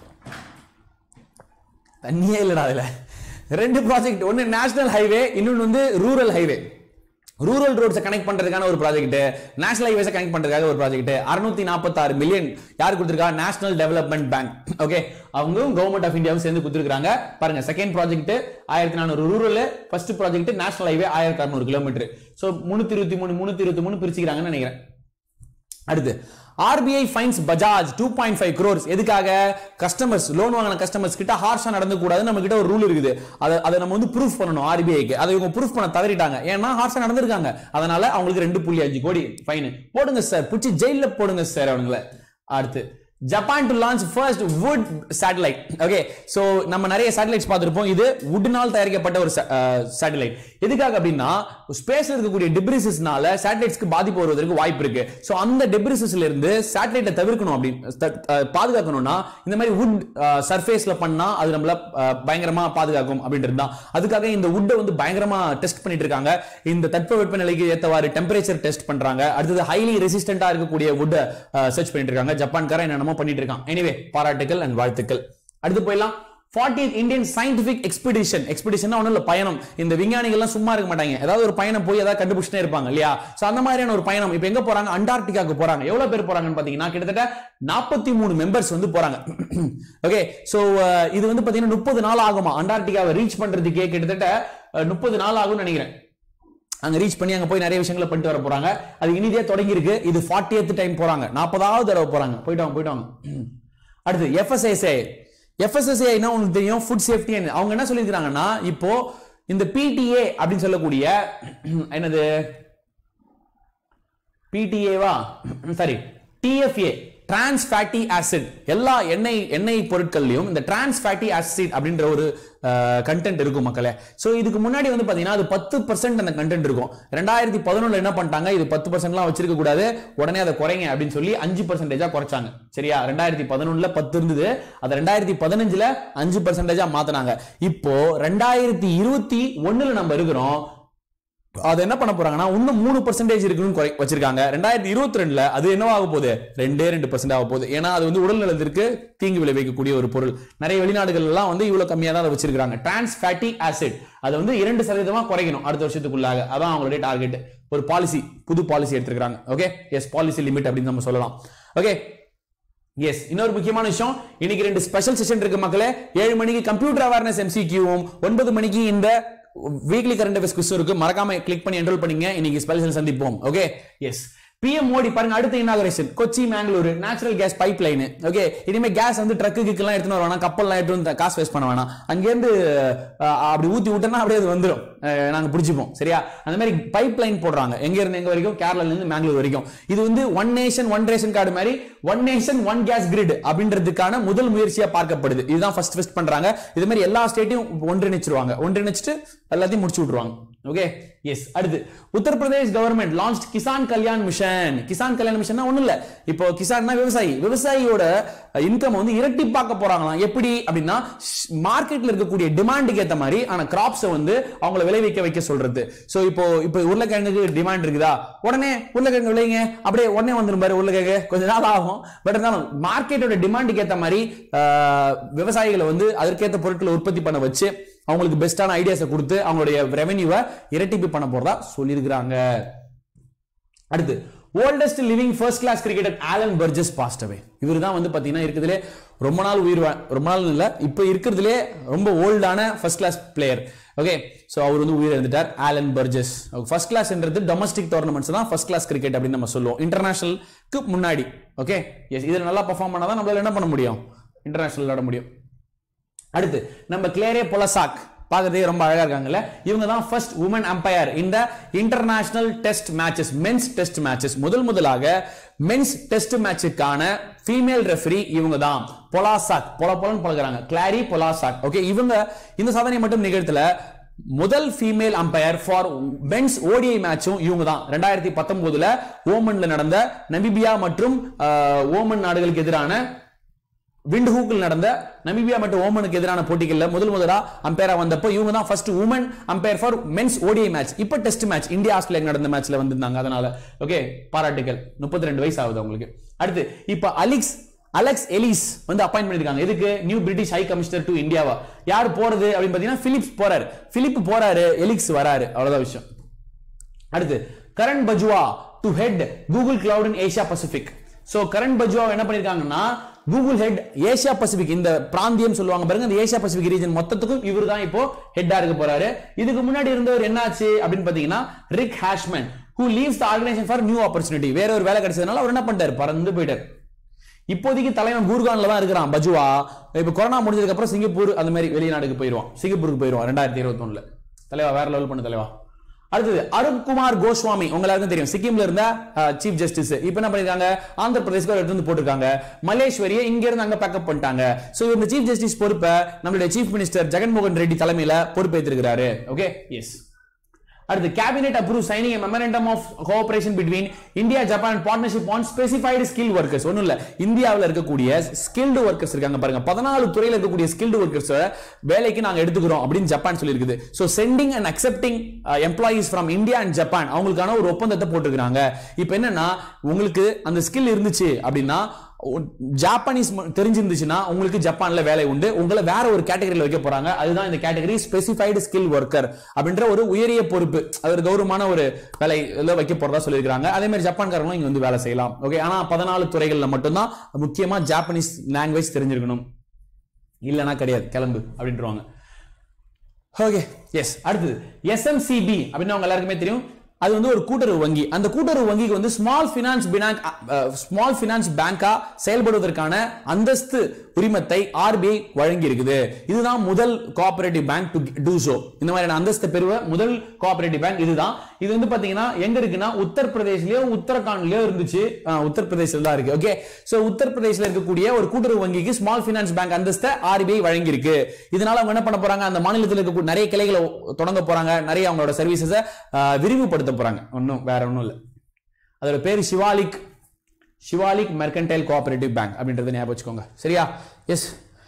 தண்ணியே இல்லடா அதுல ரெண்டு ப்ராஜெக்ட் ஒன்னு நேஷனல் ஹைவே இன்னொன்னு வந்து ரூரல் ஹைவே ரூரல் ரோட்ஸை கனெக்ட் பண்றதுக்கான ஒரு ப்ராஜெக்ட் நேஷனல் ஹைவேஸை கனெக்ட் பண்றதுக்காக ஒரு ப்ராஜெக்ட் அறுநூத்தி நாற்பத்தாறு மில்லியன் யார் கொடுத்திருக்கா நேஷனல் டெவலப்மெண்ட் பேங்க் ஓகே அவங்களும் கவர்மெண்ட் ஆஃப் இந்தியாவும் சேர்ந்து கொடுத்துருக்காங்க பாருங்க செகண்ட் ப்ராஜெக்ட் ஆயிரத்தி நானூறு rural first project national highway ஆயிரத்தி அறுநூறு கிலோமீட்டர் ஸோ முன்னூத்தி இருபத்தி மூணு முன்னூத்தி இருபத்தி மூணு பிரிச்சுக்கிறாங்கன்னு நினைக்கிறேன் அடுத்து RBI fines Bajaj two point five crores எதுக்காக கஸ்டமர்ஸ் லோன் வாங்கின கஸ்டமர்ஸ் கிட்ட ஹார்ஷா நடந்து கூடாது நம்ம கிட்ட ஒரு ரூல் இருக்குது அதை அதை நம்ம வந்து ப்ரூஃப் பண்ணணும் ஆர்பிஐக்கு அதை இவங்க ப்ரூஃப் பண்ண தவறிட்டாங்க ஏன்னா ஹார்ஷா நடந்திருக்காங்க அதனால அவங்களுக்கு ரெண்டு புள்ளி அஞ்சு கோடி ஃபைன் போடுங்க சார் பிடிச்சி ஜெயில போடுங்க சார் அவங்கள அடுத்து Japan to launch first wood satellite okay so நம்ம நிறைய சேட்டலைட்ஸ் பார்த்திருப்போம் இது வுட்னால் தயாரிக்கப்பட்ட ஒரு சேட்டலைட் எதுக்காக அப்படின்னா ஸ்பேஸ்ல இருக்கக்கூடிய டிப்ரிசஸ்னால சேட்டலைட்ஸ்க்கு பாதிப்பு வருவதற்கு வாய்ப்பு இருக்கு சோ அந்த டிப்ரிசஸ்ல இருந்து சேட்டலைட்டை தவிர்க்கணும் அப்படின்னு த- அஹ், பாதுகாக்கணும்னா இந்த மாதிரி வுட் சர்ஃபேஸ்ல பண்ணா அது நம்மள அஹ், பயங்கரமா பாதுகாக்கும் அப்படின்றது தான் அதுக்காக இந்த வுட்டை வந்து பயங்கரமா டெஸ்ட் பண்ணிட்டு இருக்காங்க இந்த தட்பவெப்ப நிலைக்கு ஏத்தவாறு டெம்பரேச்சர் டெஸ்ட் பண்றாங்க அடுத்தது ஹைலி ரெசிஸ்டண்டா இருக்கக்கூடிய வுட்டை சர்ச் பண்ணிட்டு இருக்காங்க ஜப்பான்காரன் என்னென்னமோ பண்ணிட்டு இருக்கான் எனிவே பாராட்டுகள் அண்ட் வாழ்த்துக்கள் அடுத்து போயிடலாம் 40th Indian scientific expedition expedition ஒன்றும் இல்லை பயணம் இந்த விஞ்ஞானிகள்லாம் சும்மா இருக்க மாட்டாங்க ஏதாவது ஒரு பயணம் போய் ஏதாவது கண்டுபிடிச்சுட்டே இருப்பாங்க இல்லையா சோ அந்த மாதிரியான ஒரு பயணம் இப்போ எங்க போறாங்க அண்டார்டிகாக்கு போறாங்க எவ்வளவு பேர் போறாங்கன்னு பாத்தீங்கன்னா கிட்டத்தட்ட நாற்பத்தி மூணு மெம்பர்ஸ் வந்து போறாங்க ஓகே சோ இது வந்து பாத்தீங்கன்னா முப்பது நாள் ஆகுமா அண்டார்டிகாவை ரீச் பண்றதுக்கே கிட்டத்தட்ட முப்பது நாள் ஆகும்னு நினைக்கிறேன் அங்க ரீச் பண்ணி அங்க போய் நிறைய விஷயங்களை பண்ணிட்டு வர போறாங்க அது இனிதே தொடங்கி இருக்கு இது 40th டைம் போறாங்க நாற்பதாவது தடவை போறாங்க போயிட்டு வாங்க போயிட்டு வாங்க அடுத்து எஃப்எஸ்எஸ்ஏ எஃப்எஸ்எஸ்ஏனா உங்களுக்கு தெரியும் ஃபுட் சேஃப்டி அவங்க என்ன சொல்லியிருக்காங்கன்னா இப்போ இந்த பிடிஏ அப்படின்னு சொல்லக்கூடிய என்னது பிடிஏவா sorry TFA trans fatty acid எல்லா எண்ணெய் எண்ணெய் பொருட்கள்லயும் இந்த டிரான்ஸ் ஃபேட்டி ஆசிட் அப்படின்ற ஒரு கண்டென்ட் இருக்கும் மக்களே சோ இதுக்கு முன்னாடி வந்து பாத்தீங்கன்னா அது பத்து பர்சன்ட் அந்த கண்டென்ட் இருக்கும் ரெண்டாயிரத்தி பதினொன்னுல என்ன பண்ணிட்டாங்க இது பத்து பர்சன்ட்லாம் வச்சிருக்க கூடாது உடனே அதை குறைங்க அப்படின்னு சொல்லி அஞ்சு பர்சன்டேஜா குறைச்சாங்க சரியா ரெண்டாயிரத்தி பதினொன்னுல பத்து இருந்தது அது ரெண்டாயிரத்தி பதினஞ்சுல அஞ்சு பர்சன்டேஜா மாத்தினாங்க இப்போ ரெண்டாயிரத்தி இருபத்தி ஒண்ணுல நம்ம இருக்கிறோம் அது என்ன பண்ண போறாங்கன்னா இன்னும் மூணு பர்சன்டேஜ் இருக்குன்னு குறை வச்சிருக்காங்க ரெண்டாயிரத்தி இருபத்தி ரெண்டுல அது என்னவாக போகுது ரெண்டே ரெண்டு பர்சன்ட் ஆக போகுது ஏன்னா அது வந்து உடல் நலத்திற்கு தீங்கு விளைவிக்கக்கூடிய ஒரு பொருள் நிறைய வெளிநாடுகள் எல்லாம் வந்து இவ்வளவு கம்மியா தான் அதை வச்சிருக்காங்க டிரான்ஸ் ஃபேட்டி ஆசிட் அதை வந்து இரண்டு சதவீதமா குறைக்கணும் அடுத்த வருஷத்துக்குள்ளாக அதான் அவங்களுடைய டார்கெட் ஒரு பாலிசி புது பாலிசி எடுத்திருக்காங்க ஓகே எஸ் பாலிசி லிமிட் அப்படின்னு நம்ம சொல்லலாம் ஓகே எஸ் இன்னொரு முக்கியமான விஷயம் இன்னைக்கு ரெண்டு ஸ்பெஷல் செஷன் இருக்கு மக்களே ஏழு மணிக்கு கம்ப்யூட்டர் அவேர்னஸ் எம்சிக்யூவும் ஒன்பது மணிக்கு இந்த வீக்லி கரண்ட் அஃபேர்ஸ் குவிஸ் இருக்கு மறக்காம கிளிக் பண்ணி என்ரோல் பண்ணீங்க இன்னைக்கு ஸ்பெஷல் சந்திப்போம் ஓகே எஸ் பிஎம் மோடி பாருங்க அடுத்த inauguration Kochi Mangalore natural gas pipe line okay இனிமே கேஸ் வந்து ட்ரக்கு கிக்கெல்லாம் எடுத்துன்னு வர வேணாம் கப்பல்லாம் எடுத்து வந்து காசு வேஸ்ட் பண்ண வேணாம் அங்கேருந்து அஹ், அப்படி ஊத்தி விட்டோம்னா அப்படியே அது வந்துடும் அஹ், நாங்க பிடிச்சிப்போம் சரியா அந்த மாதிரி பைப் லைன் போடுறாங்க எங்க இருந்து எங்க வரைக்கும் கேரளால இருந்து மேங்களூர் வரைக்கும் இது வந்து one nation one ration card மாதிரி one nation one gas grid அப்படின்றதுக்கான முதல் முயற்சியா பார்க்கப்படுது இதுதான் ஃபர்ஸ்ட் ஃபர்ஸ்ட் பண்றாங்க இது மாதிரி எல்லா ஸ்டேட்டையும் ஒன்றிணைச்சிருவாங்க ஒன்றிணைச்சிட்டு எல்லாத்தையும் முடிச்சு விட்டுருவாங்க ஓகே எஸ் அடுத்து Uttar Pradesh government launch Kisan Kalyan mission Kisan Kalyan mission ஒண்ணும் இல்ல இப்போ கிசான்னா விவசாயி விவசாயியோட இன்கம் வந்து இரட்டிப்பாக்க போறாங்களாம் எப்படி அப்படின்னா மார்க்கெட்ல இருக்கக்கூடிய டிமாண்டுக்கு ஏத்த மாதிரி ஆனா கிராப்ஸை வந்து அவங்கள விளைவிக்க வைக்க சொல்றது சோ இப்போ இப்போ உருளைக்கிழங்குக்கு டிமாண்ட் இருக்குதா உடனே உருளைக்கிழங்கு விளையுங்க அப்படியே உடனே வந்துரும் பாரு உருளைக்கிழங்கு கொஞ்ச நாள் ஆகும் பட் இருந்தாலும் மார்க்கெட்டோட டிமாண்டுக்கு ஏத்த மாதிரி ஆஹ், விவசாயிகளை வந்து அதற்கேற்ற பொருட்களை உற்பத்தி பண்ண வச்சு அவங்களுக்கு பெஸ்டான ஐடியாஸை கொடுத்து அவங்களுடைய ரெவென்யூவை இரட்டிப்பு பண்ண போறதா சொல்லியிருக்கிறாங்க அடுத்து oldest living first class cricketer Alan Burgess passed away இவர் தான் வந்து பாத்தீங்கன்னா இருக்கிறதுலே ரொம்ப நாள் உயிர் வா- ரொம்ப நாள் இல்ல இப்போ இருக்கிறதுலே ரொம்ப ஓல்டான first class player okay so அவர் வந்து உயிர் எழுந்துட்டார் ஆலன் பர்ஜஸ் ஃபர்ஸ்ட் கிளாஸ்ன்றது டொமஸ்டிக் டோர்னமெண்ட்ஸ் தான் ஃபர்ஸ்ட் கிளாஸ் கிரிக்கெட் அப்படின்னு நம்ம சொல்லுவோம் இன்டர்நேஷனலுக்கு முன்னாடி ஓகே எஸ் இதில் நல்லா பர்ஃபார்ம் பண்ணாதான் தான் நம்மளால என்ன பண்ண முடியும் இன்டர்நேஷனல் விளையாட முடியும் அடுத்து நம்ம கிளேரே பொலசாக் பார்க்கறதே ரொம்ப அழகா இருக்காங்கல்ல இவங்க தான் ஃபர்ஸ்ட் உமன் அம்பையர் இந்த international test matches men's test matches முதல் முதலாக மென்ஸ் டெஸ்ட் மேட்சுக்கான ஃபீமேல் ரெஃபரி இவங்க தான் பொலாசாக் பொல பொலன்னு பழகுறாங்க கிளாரி பொலாசாக் ஓகே இவங்க இந்த சாதனை மட்டும் நிகழ்த்தல முதல் female umpire for men's ODI மேட்சும் இவங்க தான் ரெண்டாயிரத்தி பத்தொன்பதுல ஓமன்ல நடந்த நமிபியா மற்றும் அஹ், ஓமன் நாடுகளுக்கு எதிரான விண்ட்ஹூக்கில் நடந்த நமீபியா மற்றும் ஓமனுக்கு எதிரான போட்டிகளில் முதல் முதலா அம்பையரா வந்தப்போ இவங்க தான் first woman umpire for men's ODI match இப்போ டெஸ்ட் மேட்ச் இந்தியா ஆஸ்திரேலியா நடந்த மேட்ச்ல வந்திருந்தாங்க அதனால ஓகே பாராட்டுகள் முப்பத்தி ரெண்டு வயசு ஆகுது அவங்களுக்கு அடுத்து இப்போ அலிக்ஸ் அலெக்ஸ் எலிஸ் வந்து அப்பாயின்ட் பண்ணிருக்காங்க எதுக்கு new British high commissioner to இந்தியாவா யார் போறது அப்படின்னு பாத்தீங்கன்னா பிலிப்ஸ் போறாரு பிலிப் போறாரு எலிக்ஸ் வராரு அவ்வளவுதான் விஷயம் அடுத்து Karan Bajwa to head Google cloud in Asia Pacific so Karan Bajwa என்ன பண்ணிருக்காங்கன்னா கூகுள் ஹெட் ஏசியா பசிபிக் இந்த பிராந்தியம் சொல்லுவாங்க பாருங்க இந்த ஏசியா பசிபிக் ரீஜன் மொத்தத்துக்கும் இவர் தான் இப்போ ஹெட்டா இருக்க போறாரு இதுக்கு முன்னாடி இருந்தவர் என்னாச்சு அப்படின்னு பாத்தீங்கன்னா Rick Harshman who leaves the organisation for new opportunity வேற ஒரு வேலை கிடைச்சதுனால அவர் என்ன பண்ணிட்டாரு பறந்து போயிட்டார் இப்போதைக்கு தலைவன் கூர்கான்ல தான் இருக்கிறான் பஜுவா இப்ப கொரோனா முடிஞ்சதுக்கு அப்புறம் சிங்கப்பூர் அந்த மாதிரி வெளிநாடுக்கு போயிருவான் சிங்கப்பூருக்கு போயிருவான் ரெண்டாயிரத்தி இருபத்தி ஒண்ணுல தலைவா வேற லெவல் பண்ணு தலைவா அடுத்தது அருண்குமார் கோஸ்வாமி உங்க எல்லாருக்கும் தெரியும் சிக்கிம்ல இருந்த சீஃப் ஜஸ்டிஸ் இப்போ என்ன பண்ணிருக்காங்க ஆந்திர பிரதேஷ்க்கு ஒரு இடத்துல இருந்து போட்டிருக்காங்க மலேஸ்வரியை இங்க இருந்து அங்க பேக்கப் பண்ணிட்டாங்க சோ இந்த சீஃப் ஜஸ்டிஸ் பொறுப்பை நம்மளுடைய சீஃப் மினிஸ்டர் ஜெகன்மோகன் ரெட்டி தலைமையில பொறுப்பேற்றிருக்கிறாரு ஓகே எஸ் அடுத்து cabinet approve signing a memorandum of cooperation between India Japan partnership on specified skill workers ஒன்றும் இல்ல இந்தியாவில் இருக்கக்கூடிய ஸ்கில்டு ஒர்க்கர்ஸ் இருக்காங்க பாருங்க பதினாலு துறையில் இருக்கக்கூடிய ஸ்கில்டு ஒர்க்கர்ஸ் வேலைக்கு நாங்க எடுத்துக்கிறோம் அப்படின்னு ஜப்பான் சொல்லியிருக்குது so sending and accepting employees from India and Japan அவங்களுக்கான ஒரு ஒப்பந்தத்தை போட்டிருக்காங்க இப்போ என்னன்னா உங்களுக்கு அந்த ஸ்கில் இருந்துச்சு அப்படின்னா ஜாப்பானீஸ் ம- தெரிஞ்சிருந்துச்சுன்னா உங்களுக்கு ஜப்பான்ல வேலை உண்டு உங்களை வேற ஒரு கேட்டகரியில் வைக்க போறாங்க அதுதான் இந்த கேட்டகரி ஸ்பெசிஃபைடு ஸ்கில் ஒர்க்கர் அப்படின்ற ஒரு உயரிய பொறுப்பு அது ஒரு கௌரவமான ஒரு வேலை வைக்க போறதா சொல்லியிருக்காங்க அதே மாதிரி ஜப்பான்காரங்களும் இங்க வந்து வேலை செய்யலாம் ஓகே ஆனா பதினாலு துறைகள்ல மட்டும்தான் முக்கியமா ஜாப்பனீஸ் லாங்குவேஜ் தெரிஞ்சிருக்கணும் இல்லைன்னா கிடையாது கிளம்பு அப்படின்றவாங்க ஓகே எஸ் அடுத்தது எஸ்எம்சிபி அப்படின்னு அவங்க எல்லாருக்குமே தெரியும் அது வந்து ஒரு கூட்டுறவு வங்கி அந்த கூட்டுறவு வங்கிக்கு வந்து small finance bank small finance பேங்கா செயல்படுவதற்கான அந்தஸ்து உரிமத்தை ஆர்பிஐ வழங்கி இருக்குது இதுதான் முதல் cooperative bank to do so இந்த மாதிரியான அந்தஸ்து பெறுவ முதல் கோஆபரேட்டிவ் பேங்க் இதுதான் இது வந்து பாத்தீங்கன்னா எங்க இருக்குன்னா உத்தரப்பிரதேஷ்லயோ உத்தரகாண்ட்லயோ இருந்துச்சு ஆ, உத்தரப்பிரதேஷ்ல தான் இருக்கு ஓகே சோ உத்தரப்பிரதேஷ்ல இருக்கக்கூடிய ஒரு கூட்டுறவு வங்கிக்கு ஸ்மால் ஃபினான்ஸ் பேங்க் அந்தஸ்தை ஆர்பிஐ வழங்கி இருக்கு இதனால அவங்க என்ன பண்ண போறாங்க அந்த மாநிலத்தில் இருக்கக்கூடிய நிறைய கிளைகளை தொடங்க போறாங்க நிறைய அவங்களோட சர்வீசஸை விரிவுபடுத்த போறாங்க ஒன்றும் வேற ஒன்றும் இல்லை அதோட பேர் Shivalik Shivalik mercantile cooperative bank அப்படின்றத ஞாபகம் வச்சுக்கோங்க சரியா எஸ்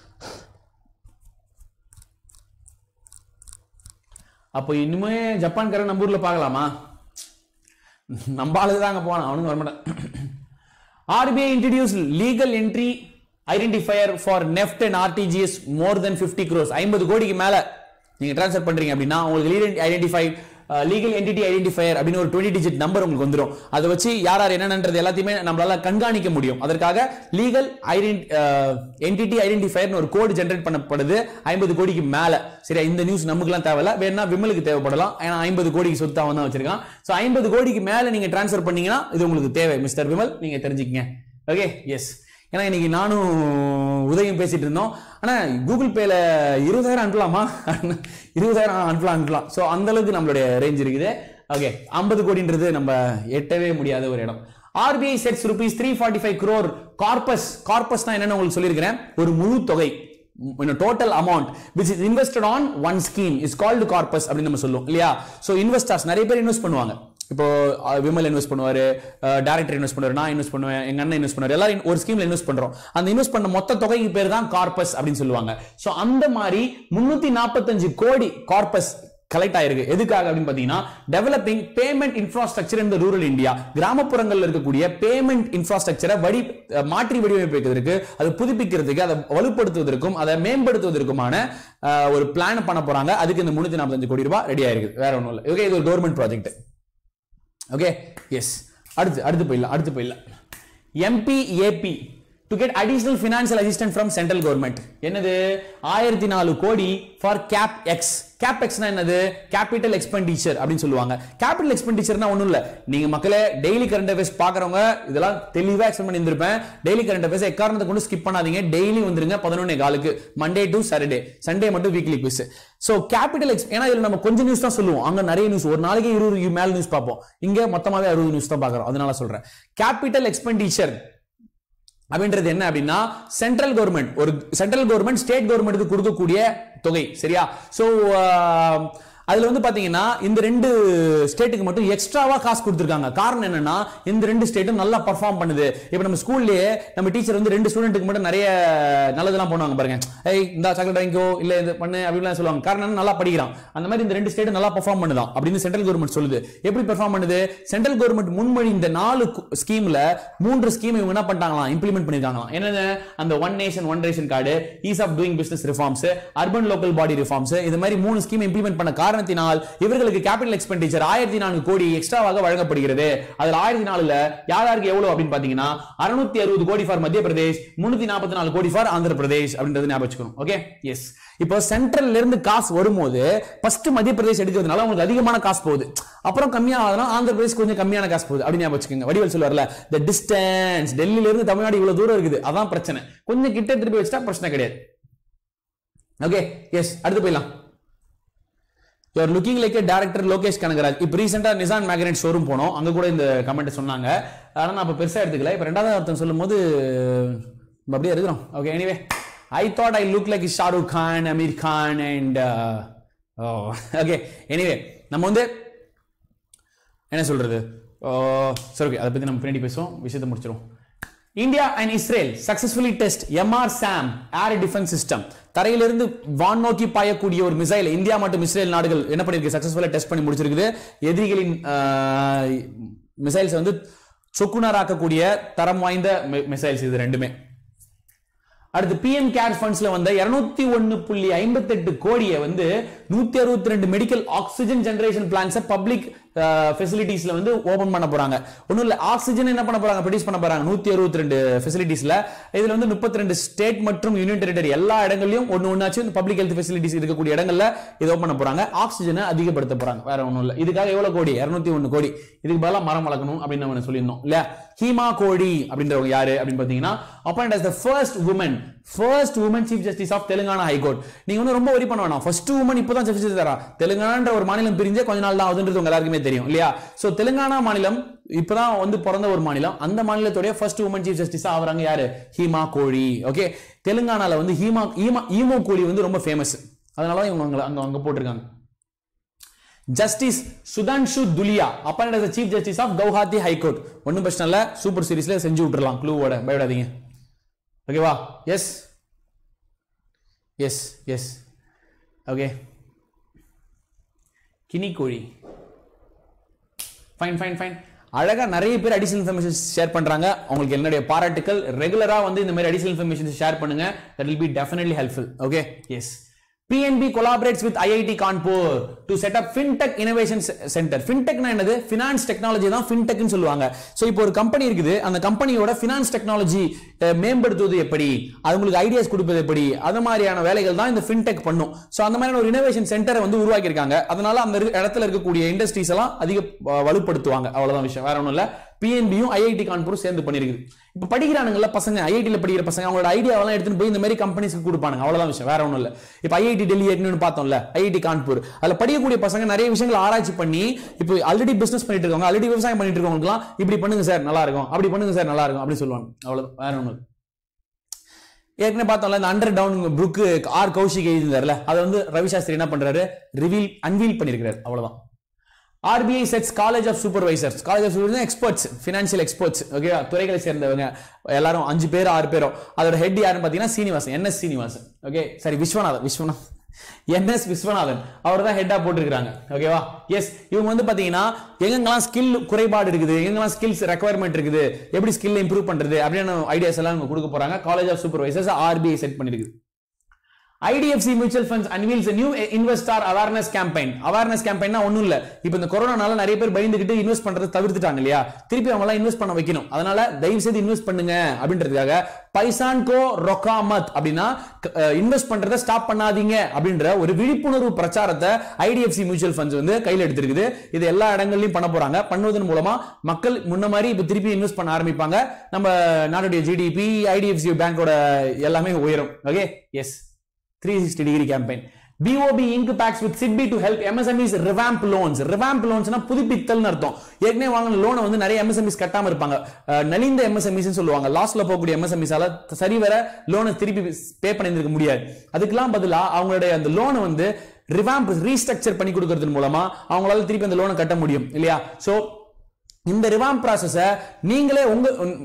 அப்போ இனிமே ஜப்பான்காரன் நம்ம ஊர்ல பார்க்கலாமா நம்ம ஆளுக்கு தான் அங்க போவான் அவனுங்க வரமாட்டான் RBI introduce legal entry identifier for NEFT and RTGS more than 50 crores ஐம்பது கோடிக்கு மேல நீங்க ட்ரான்ஸ்ஃபர் பண்றீங்க அப்படின்னா உங்களுக்கு legal identify legal entity identifier அப்படின்னு ஒரு டுவெண்ட்டி டிஜிட் நம்பர் உங்களுக்கு வந்துரும் அதை வச்சு யார் யார் என்னன்றது எல்லாத்தையுமே நம்மளால கண்காணிக்க முடியும் அதற்காக லீகல் என்டிட்டி ஐடென்டிஃபயர்னு ஒரு கோடு ஜென்ரேட் பண்ணப்படுது ஐம்பது கோடிக்கு மேல சரியா இந்த நியூஸ் நமக்குலாம் தேவையில்ல வேணா விமலுக்கு தேவைப்படலாம் ஏன்னா ஐம்பது கோடிக்கு சொத்து அவன் தான் வச்சிருக்கான் ஸோ ஐம்பது கோடிக்கு மேல நீங்க ட்ரான்ஸ்ஃபர் பண்ணீங்கன்னா இது உங்களுக்கு தேவை மிஸ்டர் விமல் நீங்க தெரிஞ்சுக்கங்க ஓகே எஸ் ஏன்னா இன்னைக்கு நானும் உதயம் பேசிட்டு இருந்தோம் ஆனா கூகுள் பேல இருபதாயிரம் அனுப்பலாமா இருபதாயிரம் அனுப்பலாம் அனுப்பலாம் ஸோ அந்த அளவுக்கு நம்மளுடைய ரேஞ்ச் இருக்குது ஓகே ஐம்பது கோடின்றது நம்ம எட்டவே முடியாத ஒரு இடம் RBI sets rupees three forty five crore corpus corpus தான் என்னன்னு உங்களுக்கு சொல்லியிருக்கிறேன் ஒரு முழு தொகை total amount which is invested on one scheme is called corpus அப்படின்னு நம்ம சொல்லுவோம் இல்லையா ஸோ இன்வெஸ்டர்ஸ் நிறைய பேர் இன்வெஸ்ட் பண்ணுவாங்க இப்போ அஹ், விமல் இன்வெஸ்ட் பண்ணுவாரு டேரக்டர் இன்வெஸ்ட் பண்ணுவாரு நான் இன்வெஸ்ட் பண்ணுவேன் எங்க அண்ணன் இன்வெஸ்ட் பண்ணுவாரு எல்லாரும் ஒரு ஸ்கீம்ல இன்வெஸ்ட் பண்றோம் அந்த இன்வெஸ்ட் பண்ண மொத்த தொகைக்கு பேர் தான் கார்பஸ் அப்படின்னு சொல்லுவாங்க சோ அந்த மாதிரி முன்னூத்தி நாற்பத்தஞ்சு கோடி கார்பஸ் கலெக்ட் ஆயிருக்கு எதுக்காக அப்படின்னு பாத்தீங்கன்னா டெவலப்பிங் பேமெண்ட் இன்ஃப்ராஸ்ட்ரக்சர் இந்த ரூரல் இந்தியா கிராமப்புறங்கள்ல இருக்கக்கூடிய பேமெண்ட் இன்ஃப்ராஸ்ட்ரக்சரை வடி அஹ், மாற்றி வடிவமைப்பதற்கு அதை புதுப்பிக்கிறதுக்கு அதை வலுப்படுத்துவதற்கும் அதை மேம்படுத்துவதற்குமான அஹ், ஒரு பிளான் பண்ண போறாங்க அதுக்கு இந்த முன்னூத்தி நாற்பத்தஞ்சு கோடி ரூபாய் ரெடி ஆயிருக்கு வேற ஒன்றும் இல்லை ஓகே இது ஒரு கவர்மெண்ட் ப்ராஜெக்ட் ஓகே எஸ் அடுத்து அடுத்து போயிடலாம் அடுத்து போயிடலாம் MP AP to get additional financial assistant from central government என்னது ஆயிரத்தி நாலு கோடி ஃபார் கேப் எக்ஸ் கேப் எக்ஸ்னா என்னது கேபிட்டல் எக்ஸ்பெண்டிச்சர் அப்படின்னு சொல்லுவாங்க கேபிட்டல் எக்ஸ்பெண்டிச்சர்னா ஒண்ணும் இல்ல நீங்க மக்களே டெய்லி கரண்ட் அஃபேர்ஸ் பாக்குறவங்க இதெல்லாம் தெளிவா எக்ஸ்பிளைன் பண்ணியிருந்திருப்பேன் டெய்லி கரண்ட் அஃபேர்ஸ் எக்காரணத்தை கொண்டு ஸ்கிப் பண்ணாதீங்க டெய்லி வந்துருங்க பதினொன்னே காலுக்கு மண்டே டு சாட்டர்டே சண்டே மட்டும் weekly quiz so capital ex ஏன்னா இதுல நம்ம கொஞ்சம் நியூஸ் தான் சொல்லுவோம் அங்க நிறைய நியூஸ் ஒரு நாளைக்கு இருபது மேல நியூஸ் பார்ப்போம் இங்க மொத்தமாவே அறுபது நியூஸ் தான் பாக்குறோம் அதனால சொல்றேன் கேபிட்டல் எக்ஸ்பெண்டிச்சர் அப்படின்றது என்ன அப்படின்னா சென்ட்ரல் கவர்மெண்ட் ஒரு சென்ட்ரல் கவர்மெண்ட் ஸ்டேட் கவர்மெண்ட்டுக்கு கொடுக்கக்கூடிய தொகை சரியா சோ அதுல வந்து பாத்தீங்கன்னா இந்த ரெண்டு ஸ்டேட்டுக்கு மட்டும் எக்ஸ்ட்ராவா காசு கொடுத்துருக்காங்க காரணம் என்னன்னா இந்த ரெண்டு ஸ்டேட்டும் நல்லா பர்ஃபார்ம் பண்ணுது இப்போ நம்ம ஸ்கூல்லயே நம்ம டீச்சர் வந்து ரெண்டு ஸ்டூடெண்ட்டுக்கு மட்டும் நிறைய நல்லதெல்லாம் பண்ணுவாங்க பாருங்க ஏய் இந்த சாக்லேட் வாங்கிக்கோ இல்ல இது பண்ணு அப்படிலாம் சொல்லுவாங்க காரணம் என்ன? நல்லா படிக்கிறான் அந்த மாதிரி இந்த ரெண்டு ஸ்டேட் நல்லா பர்ஃபார்ம் பண்ணுதான் அப்படின்னு சென்ட்ரல் கவர்மெண்ட் சொல்லுது எப்படி பெர்ஃபார்ம் பண்ணுது சென்ட்ரல் கவர்மெண்ட் முன்மொழி இந்த நாலு ஸ்கீம்ல மூன்று ஸ்கீம் இவங்க என்ன பண்ணிட்டாங்களாம் இம்ப்ளிமெண்ட் பண்ணிருக்காங்களாம் என்னது அந்த one nation one ration card ease of doing business reforms urban local body reforms இது மாதிரி மூணு ஸ்கீம் இம்ப்ளிமெண்ட் பண்ண காரணத்தினால் இவர்களுக்கு கேபிட்டல் எக்ஸ்பெண்டிச்சர் ஆயிரத்தி நான்கு கோடி எக்ஸ்ட்ராவாக வழங்கப்படுகிறது அதுல ஆயிரத்தி நாலுல யார் யாருக்கு எவ்வளவு அப்படின்னு பாத்தீங்கன்னா அறுநூத்தி அறுபது கோடி ஃபார் மத்திய பிரதேஷ் முன்னூத்தி நாற்பத்தி நாலு கோடி ஃபார் ஆந்திர பிரதேஷ் அப்படின்றது ஞாபகம் வச்சுக்கணும் ஓகே எஸ் இப்போ சென்ட்ரல்ல இருந்து காசு வரும்போது ஃபர்ஸ்ட் மத்திய பிரதேஷ் எடுக்கிறதுனால உங்களுக்கு அதிகமான காசு போகுது அப்புறம் கம்மியாகுதுன்னா ஆந்திர பிரதேஷ் கொஞ்சம் கம்மியான காசு போகுது அப்படின்னு ஞாபகம் வச்சுக்கோங்க வடிவல் சொல்லுவார்ல த டிஸ்டன்ஸ் டெல்லியில இருந்து தமிழ்நாடு இவ்வளவு தூரம் இருக்குது அதான் பிரச்சனை கொஞ்சம் கிட்ட திருப்பி வச்சுட்டா பிரச்சனை கிடையாது ஓகே எஸ் அடுத்து போயிடலாம் you're looking like director Lokesh Kanagaraj இப்போ ரீசெண்டாக நிசான் மேக்னெட் ஷோரூம் போனோம் அங்கே கூட இந்த கமெண்ட் சொன்னாங்க ஆனால் நான் இப்போ பெருசாக எடுத்துக்கல இப்போ ரெண்டாவது அர்த்தம் சொல்லும்போது நம்ம அப்படியே இருக்கிறோம் okay anyway I thought I look like Shahrukh Khan Aamir Khan and okay anyway நம்ம வந்து என்ன சொல்றது ஓ, சரி ஓகே அதை பத்தி நம்ம பின்னாடி பேசுவோம் விஷயத்தை முடிச்சிரும் India and Israel successfully test MR SAM air defence system தரையிலிருந்து வான் நோக்கி பாயக்கூடிய ஒரு மிசைல் இந்தியா மற்றும் இஸ்ரேல் நாடுகள் என்ன பண்ணிருக்கு சக்சஸ்ஃபுல்லா டெஸ்ட் பண்ணி முடிச்சிருக்குது எதிரிகளின் மிசைல்ஸ் வந்து சொக்குனராக்கக்கூடிய தரம் வாய்ந்த மிசைல்ஸ் இது ரெண்டுமே அடுத்து பிஎம் கேர் ஃபண்ட்ஸ்ல வந்த 201.58 ஒன்னு புள்ளி ஐம்பத்தெட்டு கோடியை வந்து நூத்தி அறுபத்தி ரெண்டு மெடிக்கல் ஆக்சிஜன் ஜெனரேஷன் பிளான்ஸை பப்ளிக் ஃபெசிலிட்டிஸ்ல வந்து ஓபன் பண்ண போறாங்க ஒன்றும் இல்ல ஆக்சிஜன் என்ன பண்ண போறாங்க ப்ரொடியூஸ் பண்ண போறாங்க நூத்தி அறுபத்தி ரெண்டு ஃபெசிலிட்டிஸ்ல இதுல வந்து முப்பத்தி ரெண்டு ஸ்டேட் மற்றும் யூனியன் டெரிட்டரி எல்லா இடங்களையும் ஒன்னு ஒன்னாச்சு பப்ளிக் ஹெல்த் ஃபெசிலிட்டிஸ் இருக்கக்கூடிய இடங்கள்ல இது ஓபன் பண்ண போறாங்க ஆக்சிஜனை அதிகப்படுத்த போறாங்க வேற ஒன்றும் இல்ல இதுக்காக எவ்வளவு கோடி 201 ஒன்னு கோடி இதுக்கு பதிலா மரம் வளர்க்கணும் அப்படின்னு நம்ம சொல்லியிருந்தோம் இல்லையா ஹீமா கோடி அப்படின்றவங்க யாரு அப்படின்னு பாத்தீங்கன்னா appoint as the first woman first woman chief justice of Telangana high court நீங்க வந்து ரொம்ப வரி பண்ண வேணாம் ஃபர்ஸ்ட் உமன் இப்பதான் சீஃப் ஜஸ்டிஸ் தரா தெலுங்கானான்ற ஒரு மாநிலம் பிரிஞ்சே கொஞ்ச நாள் தான் ஆகுதுன்றது உங்க எல்லாருக்குமே தெரியும் இல்லையா சோ தெலுங்கானா மாநிலம் இப்பதான் வந்து பிறந்த ஒரு மாநிலம் அந்த மாநிலத்துடைய ஃபர்ஸ்ட் உமன் சீஃப் ஜஸ்டிஸ் ஆவறாங்க யாரு ஹீமா கோழி ஓகே தெலுங்கானால வந்து ஹீமா ஈமா ஈமோ கோழி வந்து ரொம்ப ஃபேமஸ் அதனால தான் இவங்க அங்க அங்க அங்க போட்டிருக்காங்க justice Sudhanshu Dhulia appoint as the chief justice of Guwahati high court ஒன்றும் பிரச்சனை இல்லை சூப்பர் சீரிஸ்ல செஞ்சு விட்டுறலாம் க்ளூவோட பயப்படாதீங்க ஓகேவா எஸ் எஸ் எஸ் ஓகே கினிக்கோழி ஃபைன் ஃபைன் ஃபைன் அழகா நிறைய பேர் அடிஷனல் இன்ஃபர்மேஷன் ஷேர் பண்றாங்க உங்களுக்கு என்னுடைய பாராட்டுக்கள் ரெகுலரா வந்து இந்த மாதிரி அடிஷனல் இன்ஃபர்மேஷன் ஷேர் பண்ணுங்க that will be definitely helpful okay yes PNB collaborates with IIT Kanpur to set up FinTech Innovation Center. FinTech னா என்னது ஃபினான்ஸ் டெக்னாலஜி தான் ஃபின்டெக்னு சொல்லுவாங்க ஸோ இப்போ ஒரு கம்பெனி இருக்குது அந்த கம்பெனியோட ஃபினான்ஸ் டெக்னாலஜி மேம்படுத்துவது எப்படி அது உங்களுக்கு ஐடியாஸ் கொடுப்பது எப்படி அது மாதிரியான வேலைகள் தான் இந்த ஃபின்டெக் பண்ணும் ஸோ அந்த மாதிரியான ஒரு இனோவேஷன் சென்டரை வந்து உருவாக்கியிருக்காங்க அதனால அந்த இரு- இடத்துல இருக்கக்கூடிய இண்டஸ்ட்ரீஸ் எல்லாம் அதிக அஹ், வலுப்படுத்துவாங்க அவ்வளவுதான் விஷயம் வேற ஒன்றும் இல்லை பிஎன்பியும் ஐஐடி கான்பூரும் சேர்ந்து பண்ணிருக்குது இப்போ படிக்கிறானுங்கல்ல பசங்க ஐஐடியில் படிக்கிற பசங்க அவங்களோட ஐடியாவெல்லாம் எடுத்துட்டு போய் இந்த மாதிரி கம்பெனிஸ்க்கு கொடுப்பானுங்க அவ்வளவுதான் விஷயம் வேற ஒன்றும் இல்லை இப்போ ஐஐடி டெல்லி ஏற்கனவே பார்த்தோம்ல ஐஐடி கான்பூர் அதில் படிக்கக்கூடிய பசங்க நிறைய விஷயங்கள் ஆராய்ச்சி பண்ணி இப்போ ஆல்ரெடி பிசினஸ் பண்ணிட்டு இருக்காங்க ஆல்ரெடி விவசாயம் பண்ணிட்டு இருக்கவங்களுக்குலாம் இப்படி பண்ணுங்க சார் நல்லா இருக்கும் அப்படி பண்ணுங்க சார் நல்லா இருக்கும் அப்படி சொல்லுவாங்க அவ்வளவு வேற ஒன்றும் இல்லை ஏற்கனவே பார்த்தோம்ல இந்த under down book R Kaushik எழுதியிருந்தார்ல அதை வந்து ரவி சாஸ்திரி என்ன பண்றாரு ரிவீல் அன்வீல் பண்ணியிருக்கிறார் அவ்வளவுதான் RBI sets college of supervisors college of supervisor experts financial experts okay துறைகளை சேர்ந்தவங்க எல்லாரும் அஞ்சு பேர் ஆறு பேரும் அதோட ஹெட் யாருன்னு பார்த்தீங்கன்னா சீனிவாசன் என்எஸ் சீனிவாசன் ஓகே சரி விஸ்வநாதன் விஸ்வநாத் என்எஸ் விஸ்வநாதன் அவர் தான் ஹெட்டா போட்டிருக்காங்க ஓகேவா எஸ் இவங்க வந்து பாத்தீங்கன்னா எங்கெங்கெல்லாம் ஸ்கில் குறைபாடு இருக்குது எங்கெங்கெல்லாம் ஸ்கில்ஸ் ரெக்குவயர்மெண்ட் இருக்குது எப்படி ஸ்கில் இம்ப்ரூவ் பண்றது அப்படின்னு ஐடியாஸ் எல்லாம் இவங்க கொடுக்க போறாங்க college of supervisors RBI set பண்ணிருக்குது IDFC mutual funds unveils new investor awareness campaign awareness கேம்பெயின்னா ஒண்ணும் இல்ல இப்போ இந்த கொரோனானால நிறைய பேர் பயந்துகிட்டு இன்வெஸ்ட் பண்றதை தவிர்த்துட்டாங்க இல்லையா திருப்பி அவங்க எல்லாம் இன்வெஸ்ட் பண்ண வைக்கணும் அதனால தயவு செய்து இன்வெஸ்ட் பண்ணுங்க அப்படின்றதுக்காக பைசான்கோ ரொக்காமத் அப்படின்னா இன்வெஸ்ட் பண்றதை ஸ்டாப் பண்ணாதீங்க அப்படின்ற ஒரு விழிப்புணர்வு பிரச்சாரத்தை ஐடிஎஃப்சி மியூச்சுவல் ஃபண்ட்ஸ் வந்து கையில் எடுத்திருக்குது இது எல்லா இடங்கள்லயும் பண்ண போறாங்க பண்ணுவதன் மூலமா மக்கள் முன்ன மாதிரி இப்ப திருப்பி இன்வெஸ்ட் பண்ண ஆரம்பிப்பாங்க நம்ம நாட்டுடைய ஜிடிபி ஐடிஎஃப்சி பேங்கோட எல்லாமே உயரும் okay yes three sixty degree campaign BOB inks pacts with SIDBI to help MSMEs revamp loans revamp லோன்ஸ்னா புதுப்பித்தல்னு அர்த்தம் ஏற்கனவே வாங்கின லோனை வந்து நிறைய எம்எஸ்எம்இஸ் கட்டாம இருப்பாங்க அஹ், நலிந்த எம்எஸ்எம்இஸ் சொல்லுவாங்க லாஸ்ட்ல போகக்கூடிய எம்எஸ்எம்இஸால சரிவர லோனை திருப்பி பே பண்ணியிருக்க முடியாது அதுக்கெல்லாம் பதிலா அவங்களுடைய அந்த லோனை வந்து ரிவாம்ப் ரீஸ்ட்ரக்சர் பண்ணி கொடுக்கறது மூலமா அவங்களால திருப்பி அந்த லோனை கட்ட முடியும் இல்லையா சோ இந்த ரிவாம் ப்ராசஸ நீங்களே உங்க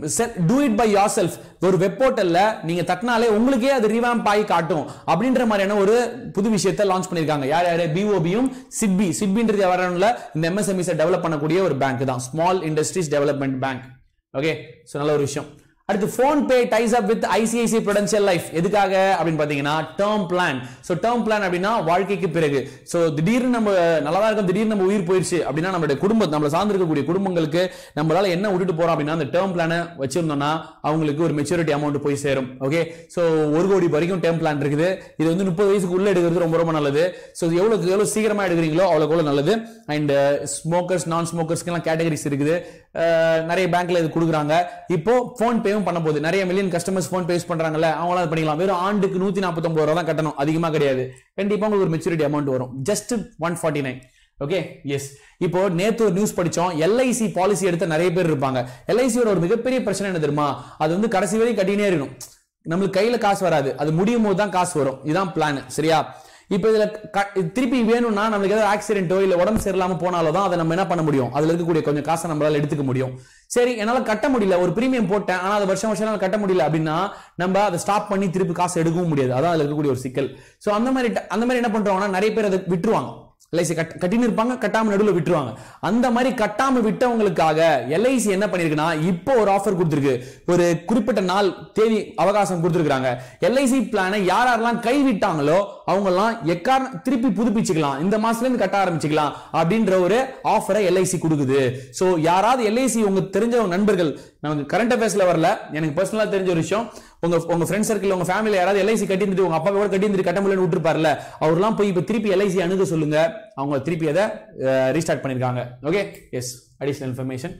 do it by yourself ஒரு வெப் போர்ட்டல்ல நீங்க தட்டினாலே உங்களுக்கே அது ரிவாம்ப் ஆகி காட்டும் அப்படின்ற மாதிரியான ஒரு புது விஷயத்தை லான்ச் பண்ணிருக்காங்க யார் யாரு பிஓபியும் சிட்பி சிட்பின்றது வரணும்ல இந்த எம்எஸ்எம்இஸ் டெவலப் பண்ணக்கூடிய ஒரு பேங்க் தான் small industries development bank okay so நல்ல ஒரு விஷயம் அடுத்து PhonePe ties up with ICICI prudential life எதுக்காக அப்படின்னு பாத்தீங்கன்னா term plan so term plan அப்படின்னா வாழ்க்கைக்கு பிறகு ஸோ திடீர்னு நம்ம நல்லா தான் இருக்கும் திடீர்னு நம்ம உயிர் போயிருச்சு அப்படின்னா நம்மளுடைய குடும்பம் நம்மள சார்ந்திருக்கக்கூடிய குடும்பங்களுக்கு நம்மளால என்ன விட்டுட்டு போறோம் அப்படின்னா அந்த டேர்ம் பிளானை வச்சிருந்தோம்னா அவங்களுக்கு ஒரு மெச்சூரிட்டி அமௌண்ட் போய் சேரும் ஓகே ஸோ ஒரு கோடி வரைக்கும் டேர்ம் பிளான் இருக்குது இது வந்து முப்பது வயசுக்கு உள்ள எடுக்கிறது ரொம்ப ரொம்ப நல்லது ஸோ எவ்வளவுக்கு எவ்வளவு சீக்கிரமா எடுக்கிறீங்களோ அவ்வளோக்கு எவ்வளவு நல்லது அண்ட் ஸ்மோக்கர்ஸ் நான் ஸ்மோக்கர்ஸ்க்கெல்லாம் கேட்டகரிஸ் இருக்குது அஹ், நிறைய பேங்க்ல இது கொடுக்குறாங்க இப்போ ஃபோன் பேவும் பண்ண போகுது நிறைய million customers PhonePe use பண்றாங்கல்ல அவங்களாம் அது பண்ணிக்கலாம் வெறும் ஆண்டுக்கு நூத்தி நாற்பத்தொன்பது ரூபா தான் கட்டணும் அதிகமா கிடையாது கண்டிப்பா உங்களுக்கு ஒரு மெச்சூரிட்டி அமௌண்ட் வரும் just one forty nine okay yes இப்போ நேத்து ஒரு நியூஸ் படிச்சோம் எல்ஐசி பாலிசி எடுத்த நிறைய பேர் இருப்பாங்க எல்ஐசியோட ஒரு மிகப்பெரிய பிரச்சனை என்ன தெரியுமா அது வந்து கடைசி வரைக்கும் கட்டினே இருக்கணும் நம்மளுக்கு கையில காசு வராது அது முடியும் போது தான் காசு வரும் இதான் பிளான் சரியா இப்போ இதுல க- திருப்பி வேணும்னா நம்மளுக்கு ஏதாவது ஆக்சிடென்ட்டோ இல்ல உடம்பு சரியில்லாம போனாலோ தான் அதை நம்ம என்ன பண்ண முடியும் அதுல இருக்கக்கூடிய கொஞ்சம் காசை நம்மளால எடுத்துக்க முடியும் சரி என்னால கட்ட முடியல ஒரு பிரீமியம் போட்டேன் ஆனா அது வருஷம் வருஷம் என்னால கட்ட முடியல அப்படின்னா நம்ம அதை ஸ்டாப் பண்ணி திருப்பி காசு எடுக்கவும் முடியாது அதான் அதுல இருக்கக்கூடிய ஒரு சிக்கல் சோ அந்த மாதிரி ட- அந்த மாதிரி என்ன பண்றாங்கன்னா நிறைய பேர் அதை விட்டுருவாங்க எல்ஐசி கட் கட்டின்னு இருப்பாங்க கட்டாம நடுவில் விட்டுருவாங்க அந்த மாதிரி கட்டாம விட்டவங்களுக்காக எல்ஐசி என்ன பண்ணிருக்குன்னா இப்போ ஒரு ஆஃபர் கொடுத்துருக்கு ஒரு குறிப்பிட்ட நாள் தேதி அவகாசம் கொடுத்துருக்காங்க எல்ஐசி பிளானை யார் யாரெல்லாம் கைவிட்டாங்களோ அவங்க எல்லாம் எக்காரண திருப்பி புதுப்பிச்சுக்கலாம் இந்த மாசத்துல இருந்து கட்ட ஆரம்பிச்சுக்கலாம் அப்படின்ற ஒரு ஆஃபரை எல்ஐசி கொடுக்குது சோ யாராவது எல்ஐசி உங்க தெரிஞ்சவங்க நண்பர்கள் நமக்கு கரண்ட் அஃபேர்ஸ்ல வரல எனக்கு பர்சனலா தெரிஞ்ச ஒரு விஷயம் உங்க உங்க ஃப்ரெண்ட் சர்க்கிள் உங்க ஃபேமிலி யாராவது எல்ஐசி கட்டி இருந்துட்டு உங்க அப்பா கூட கட்டி இருந்துட்டு கட்ட முடியலன்னு விட்டுருப்பார்ல அவர்லாம் போய் இப்ப திருப்பி எல்ஐசி அணுக சொல்லுங்க அவங்க திருப்பி அதை ரீஸ்டார்ட் பண்ணிருக்காங்க okay yes additional information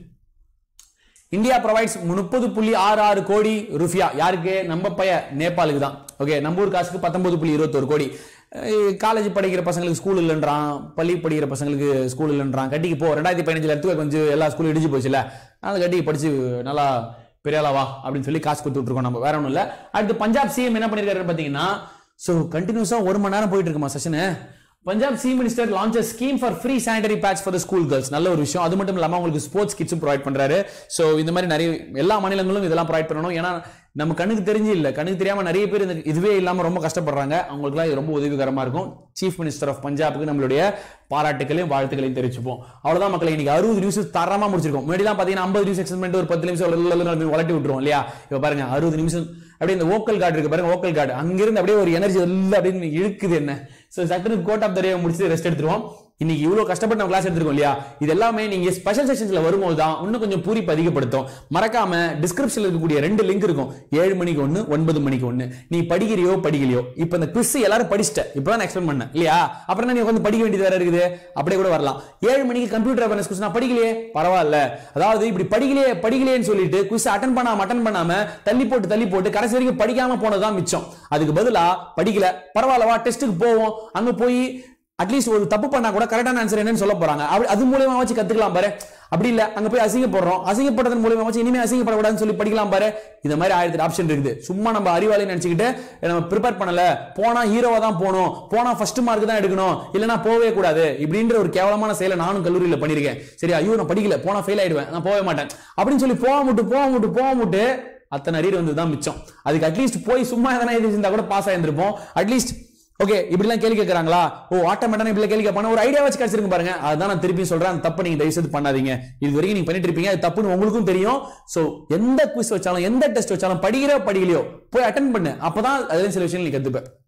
India provides முப்பது புள்ளி ஆறு ஆறு கோடி ருபியா யாருக்கு நம்ம பைய நேபாளுக்கு தான் ஓகே நம்ம ஊர் காசுக்கு பத்தொன்பது புள்ளி இருபத்தொரு கோடி காலேஜ் படிக்கிற பசங்களுக்கு ஸ்கூல் இல்லைன்றான் பள்ளி படிக்கிற பசங்களுக்கு ஸ்கூல் இல்லைன்றான் கட்டிக்கு போ ரெண்டாயிரத்தி பதினஞ்சுல எடுத்து கொஞ்சம் எல்லா ஸ்கூலும் இடிச்சு போச்சுல அந்த கட்டிக்கு படிச்சு நல்லா பெரிய ஆளா வா அப்படின்னு சொல்லி காசு கொடுத்து விட்டுருக்கோம் நம்ம வேற ஒன்றும் இல்லை அடுத்து பஞ்சாப் சிஎம் என்ன பண்ணிருக்காரு பார்த்தீங்கன்னா ஸோ கண்டினியூஸா ஒரு மணி நேரம் போயிட்டு இருக்குமா session Punjab C minister launch scheme for free sanitary pads for school girls நல்ல ஒரு விஷயம் அது மட்டும் இல்லாம உங்களுக்கு ஸ்போர்ட்ஸ் கிட்ஸும் ப்ரொவைட் பண்றாரு ஸோ இந்த மாதிரி நிறைய எல்லா மாநிலங்களும் இதெல்லாம் ப்ரொவைட் பண்ணணும் ஏன்னா நம்ம கண்ணுக்கு தெரிஞ்சு இல்ல கண்ணுக்கு தெரியாம நிறைய பேர் இந்த இதுவே இல்லாம ரொம்ப கஷ்டப்படுறாங்க அவங்களுக்குலாம் இது ரொம்ப உதவிகரமா இருக்கும் சீஃப் மினிஸ்டர் ஆஃப் பஞ்சாபுக்கு நம்மளுடைய பாராட்டுகளையும் வாழ்த்துக்களையும் தெரிவிச்சுப்போம் அவ்வளவுதான் மக்களை இன்னைக்கு அறுபது நியூஸ் தரமா முடிச்சிருக்கோம் முன்னாடிலாம் பாத்தீங்கன்னா ஐம்பது நியூஸ் எக்ஸ்பெண்ட் பண்ணிட்டு ஒரு பத்து நிமிஷம் வளட்டி விட்டுருவோம் இல்லையா இப்ப பாருங்க அறுபது நிமிஷம் அப்படியே இந்த ஓக்கல் கார்டு இருக்கு பாருங்க ஓக்கல் கார்டு அங்கிருந்து அப்படியே ஒரு எனர்ஜி எல்லாம் அப்படின்னு இழுக்குது என்ன சோ சட்டுன்னு கோட் ஆஃப் தரையை முடிச்சு ரெஸ்ட் எடுத்துருவோம் இன்னைக்கு இவ்வளவு கஷ்டப்பட்டு நம்ம கிளாஸ் எடுத்திருக்கோம் இல்லையா இது எல்லாமே நீங்க ஸ்பெஷல் செஷன்ஸ்ல வரும்போது தான் இன்னும் கொஞ்சம் பூரிப்பு அதிகப்படுத்தும் மறக்காம டிஸ்கிரிப்ஷன்ல இருக்கக்கூடிய ரெண்டு லிங்க் இருக்கும் ஏழு மணிக்கு ஒண்ணு ஒன்பது மணிக்கு ஒண்ணு நீ படிக்கிறியோ படிக்கலையோ இப்ப இந்த குவிஸ் எல்லாரும் படிச்சிட்ட இப்பதான் எக்ஸ்பிளைன் பண்ணேன் இல்லையா அப்புறம் என்ன நீ உட்காந்து படிக்க வேண்டியது வேற இருக்குது அப்படியே கூட வரலாம் ஏழு மணிக்கு கம்ப்யூட்டர் அவேர்னஸ் குவிஸ் நான் படிக்கலையே பரவாயில்ல அதாவது இப்படி படிக்கலையே படிக்கலையேன்னு சொல்லிட்டு குவிஸ் அட்டன் பண்ணாம அட்டன் பண்ணாம தள்ளி போட்டு தள்ளி போட்டு கடைசி வரைக்கும் படிக்காம போனதுதான் மிச்சம் அதுக்கு பதிலா படிக்கல பரவாயில்லவா டெஸ்ட்டுக்கு போவோம் அங்க போய் அட்லீஸ்ட் ஒரு தப்பு பண்ணா கூட கரெக்டான ஆன்சர் என்னன்னு சொல்ல போறாங்க அப்படி அது மூலியமா வச்சு கத்துக்கலாம் பாரு அப்படி இல்ல அங்க போய் அசிங்கப்படுறோம் அசிங்கப்படுறதன் மூலியமா வச்சு இனிமே அசிங்கப்படக்கூடாதுன்னு சொல்லி படிக்கலாம் பாரு இந்த மாதிரி ஆயிரத்தி ஆப்ஷன் இருக்குது சும்மா நம்ம அறிவாளி நினைச்சுக்கிட்டு நம்ம ப்ரிப்பேர் பண்ணல போனா ஹீரோவா தான் போகணும் போனா ஃபர்ஸ்ட் மார்க் தான் எடுக்கணும் இல்லனா போகவே கூடாது இப்படின்ற ஒரு கேவலமான செயலை நானும் கல்லூரியில பண்ணிருக்கேன் சரி ஐயோ நான் படிக்கல போனா ஃபெயில் ஆயிடுவேன் நான் போகவே மாட்டேன் அப்படின்னு சொல்லி போக முட்டு போக முட்டு போக முட்டு அத்தனை அரியர் வந்து தான் மிச்சம் அதுக்கு அட்லீஸ்ட் போய் சும்மா எதனா எழுதி இருந்தா கூட பாஸ் ஆயிருந்திருப்போம் அட்லீஸ்ட் ஓகே இப்படிலாம் கேள்வி கேட்கறாங்களா ஓ ஆட்டோமேட்டா இப்படி கேள்வி கேட்பாங்க ஒரு ஐடியா வச்சு கிடைச்சிருக்கு பாருங்க அதுதான் நான் திருப்பி சொல்றேன் அந்த தப்பு நீங்க தயவு செய்து பண்ணாதீங்க இது வரைக்கும் நீங்க பண்ணிட்டு இருப்பீங்க அது தப்புன்னு உங்களுக்கும் தெரியும் சோ எந்த குவிஸ் வச்சாலும் எந்த டெஸ்ட் வச்சாலும் படிக்கிற படிக்கலையோ போய் அட்டன் பண்ணு அப்பதான் அதுல சில விஷயங்கள் நீ கத்துப்ப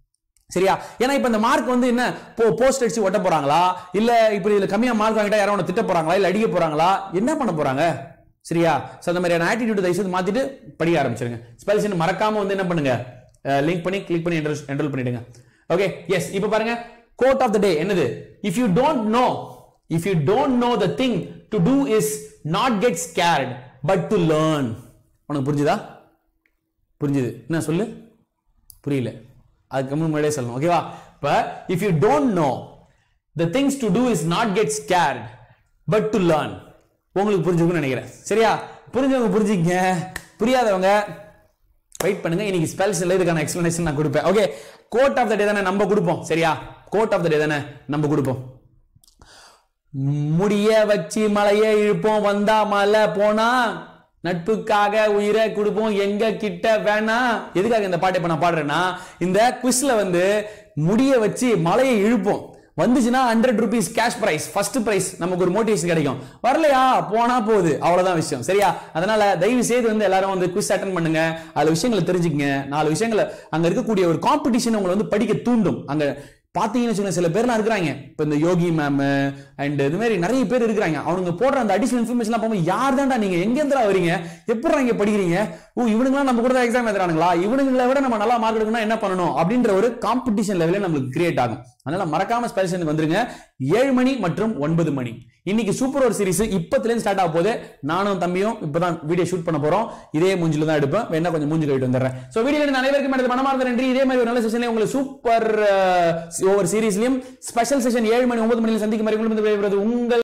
சரியா ஏன்னா இப்ப இந்த மார்க் வந்து என்ன போ போஸ்ட் அடிச்சு ஒட்ட போறாங்களா இல்ல இப்படி இதுல கம்மியா மார்க் வாங்கிட்டா யாரும் உன்னை திட்ட போறாங்களா இல்ல அடிக்க போறாங்களா என்ன பண்ண போறாங்க சரியா சோ அந்த மாதிரியான ஆட்டிடியூட் தயவு செய்து மாத்திட்டு படிக்க ஆரம்பிச்சிருங்க ஸ்பெல்ஸ் மறக்காம வந்து என்ன பண்ணுங்க லிங்க் பண்ணி கிளிக் பண்ணி என்ரோல் பண்ணிடுங்க ஓகே எஸ் இப்போ பாருங்க கோட் ஆஃப் த டே என்னது if you don't know if you don't know the thing to do is not get scared but to learn உனக்கு புரிஞ்சுதா புரிஞ்சுது என்ன சொல்லு புரியல அதுக்கு முன்னாடியே சொல்லணும் ஓகேவா இப்ப if you don't know the things to do is not get scared but to learn உங்களுக்கு புரிஞ்சுக்கணும்னு நினைக்கிறேன் சரியா புரிஞ்சவங்க புரிஞ்சுக்கங்க புரியாதவங்க வெயிட் பண்ணுங்க இன்னைக்கு ஸ்பெல்ஸ் இல்லை இதுக்கான எக்ஸ்பிளனேஷன் நான் கொடுப்பேன் okay quote of the day தானே நம்ம கொடுப்போம் சரியா கோட் ஆஃப் த டே தானே நம்ம கொடுப்போம் முடிய வச்சு மலையை இழுப்போம் வந்தா மலை போனா நட்புக்காக உயிரை கொடுப்போம் எங்க கிட்ட வேணா எதுக்காக இந்த பாட்டை இப்ப நான் பாடுறேன்னா இந்த குவிஸ்ல வந்து முடிய வச்சு மலையை இழுப்போம் வந்துச்சுன்னா hundred rupees cash prize first prize நமக்கு ஒரு மோட்டிவேஷன் கிடைக்கும் வரலையா போனா போகுது அவ்வளவுதான் விஷயம் சரியா அதனால தயவு செய்து வந்து எல்லாரும் வந்து குவிஸ் அட்டன் பண்ணுங்க அதுல விஷயங்களை தெரிஞ்சுக்கங்க நாலு விஷயங்களை அங்க இருக்கக்கூடிய ஒரு காம்படிஷன் உங்களை வந்து படிக்க தூண்டும் அங்க பாத்தீங்கன்னு வச்சுக்கோங்க சில பேர்லாம் இருக்கிறாங்க இப்போ இந்த யோகி மேம் அண்ட் இது மாதிரி நிறைய பேர் இருக்கிறாங்க அவனுங்க போடுற அந்த அடிஷனல் இன்ஃபர்மேஷன் போகும்போது யார் தான்டா நீங்க எங்க இருந்தா வரீங்க எப்படி இங்க படிக்கிறீங்க ஓ இவனுங்களாம் நம்ம கூட தான் எக்ஸாம் எழுதுறானுங்களா இவனுங்களை விட நம்ம நல்லா மார்க் எடுக்கணும் என்ன பண்ணணும் அப்படின்ற ஒரு காம்படிஷன் லெவலே நம்மளுக்கு கிரியேட் ஆகும் அதனால மறக்காம ஸ்பெஷலுக்கு வந்துருங்க ஏழு மணி மற்றும் ஒன்பது மணி இன்னைக்கு சூப்பர் ஒரு சீரிஸ் இப்பத்துல இருந்து ஸ்டார்ட் ஆக போகுது நானும் தம்பியும் இப்பதான் வீடியோ ஷூட் பண்ண போறோம் இதே மூஞ்சில தான் எடுப்பேன் வேணா கொஞ்சம் மூஞ்சி கழிட்டு வந்துடுறேன் சோ வீடியோ அனைவருக்கும் எனது மனமார்ந்த நன்றி இதே மாதிரி ஒரு நல்ல செஷன்ல உங்களுக்கு சூப்பர் ஒவ்வொரு சீரிஸ்லயும் ஸ்பெஷல் செஷன் ஏழு மணி ஒன்பது மணியில் சந்திக்கும் வரை உங்களுக்கு விடைபெறுவது உங்கள்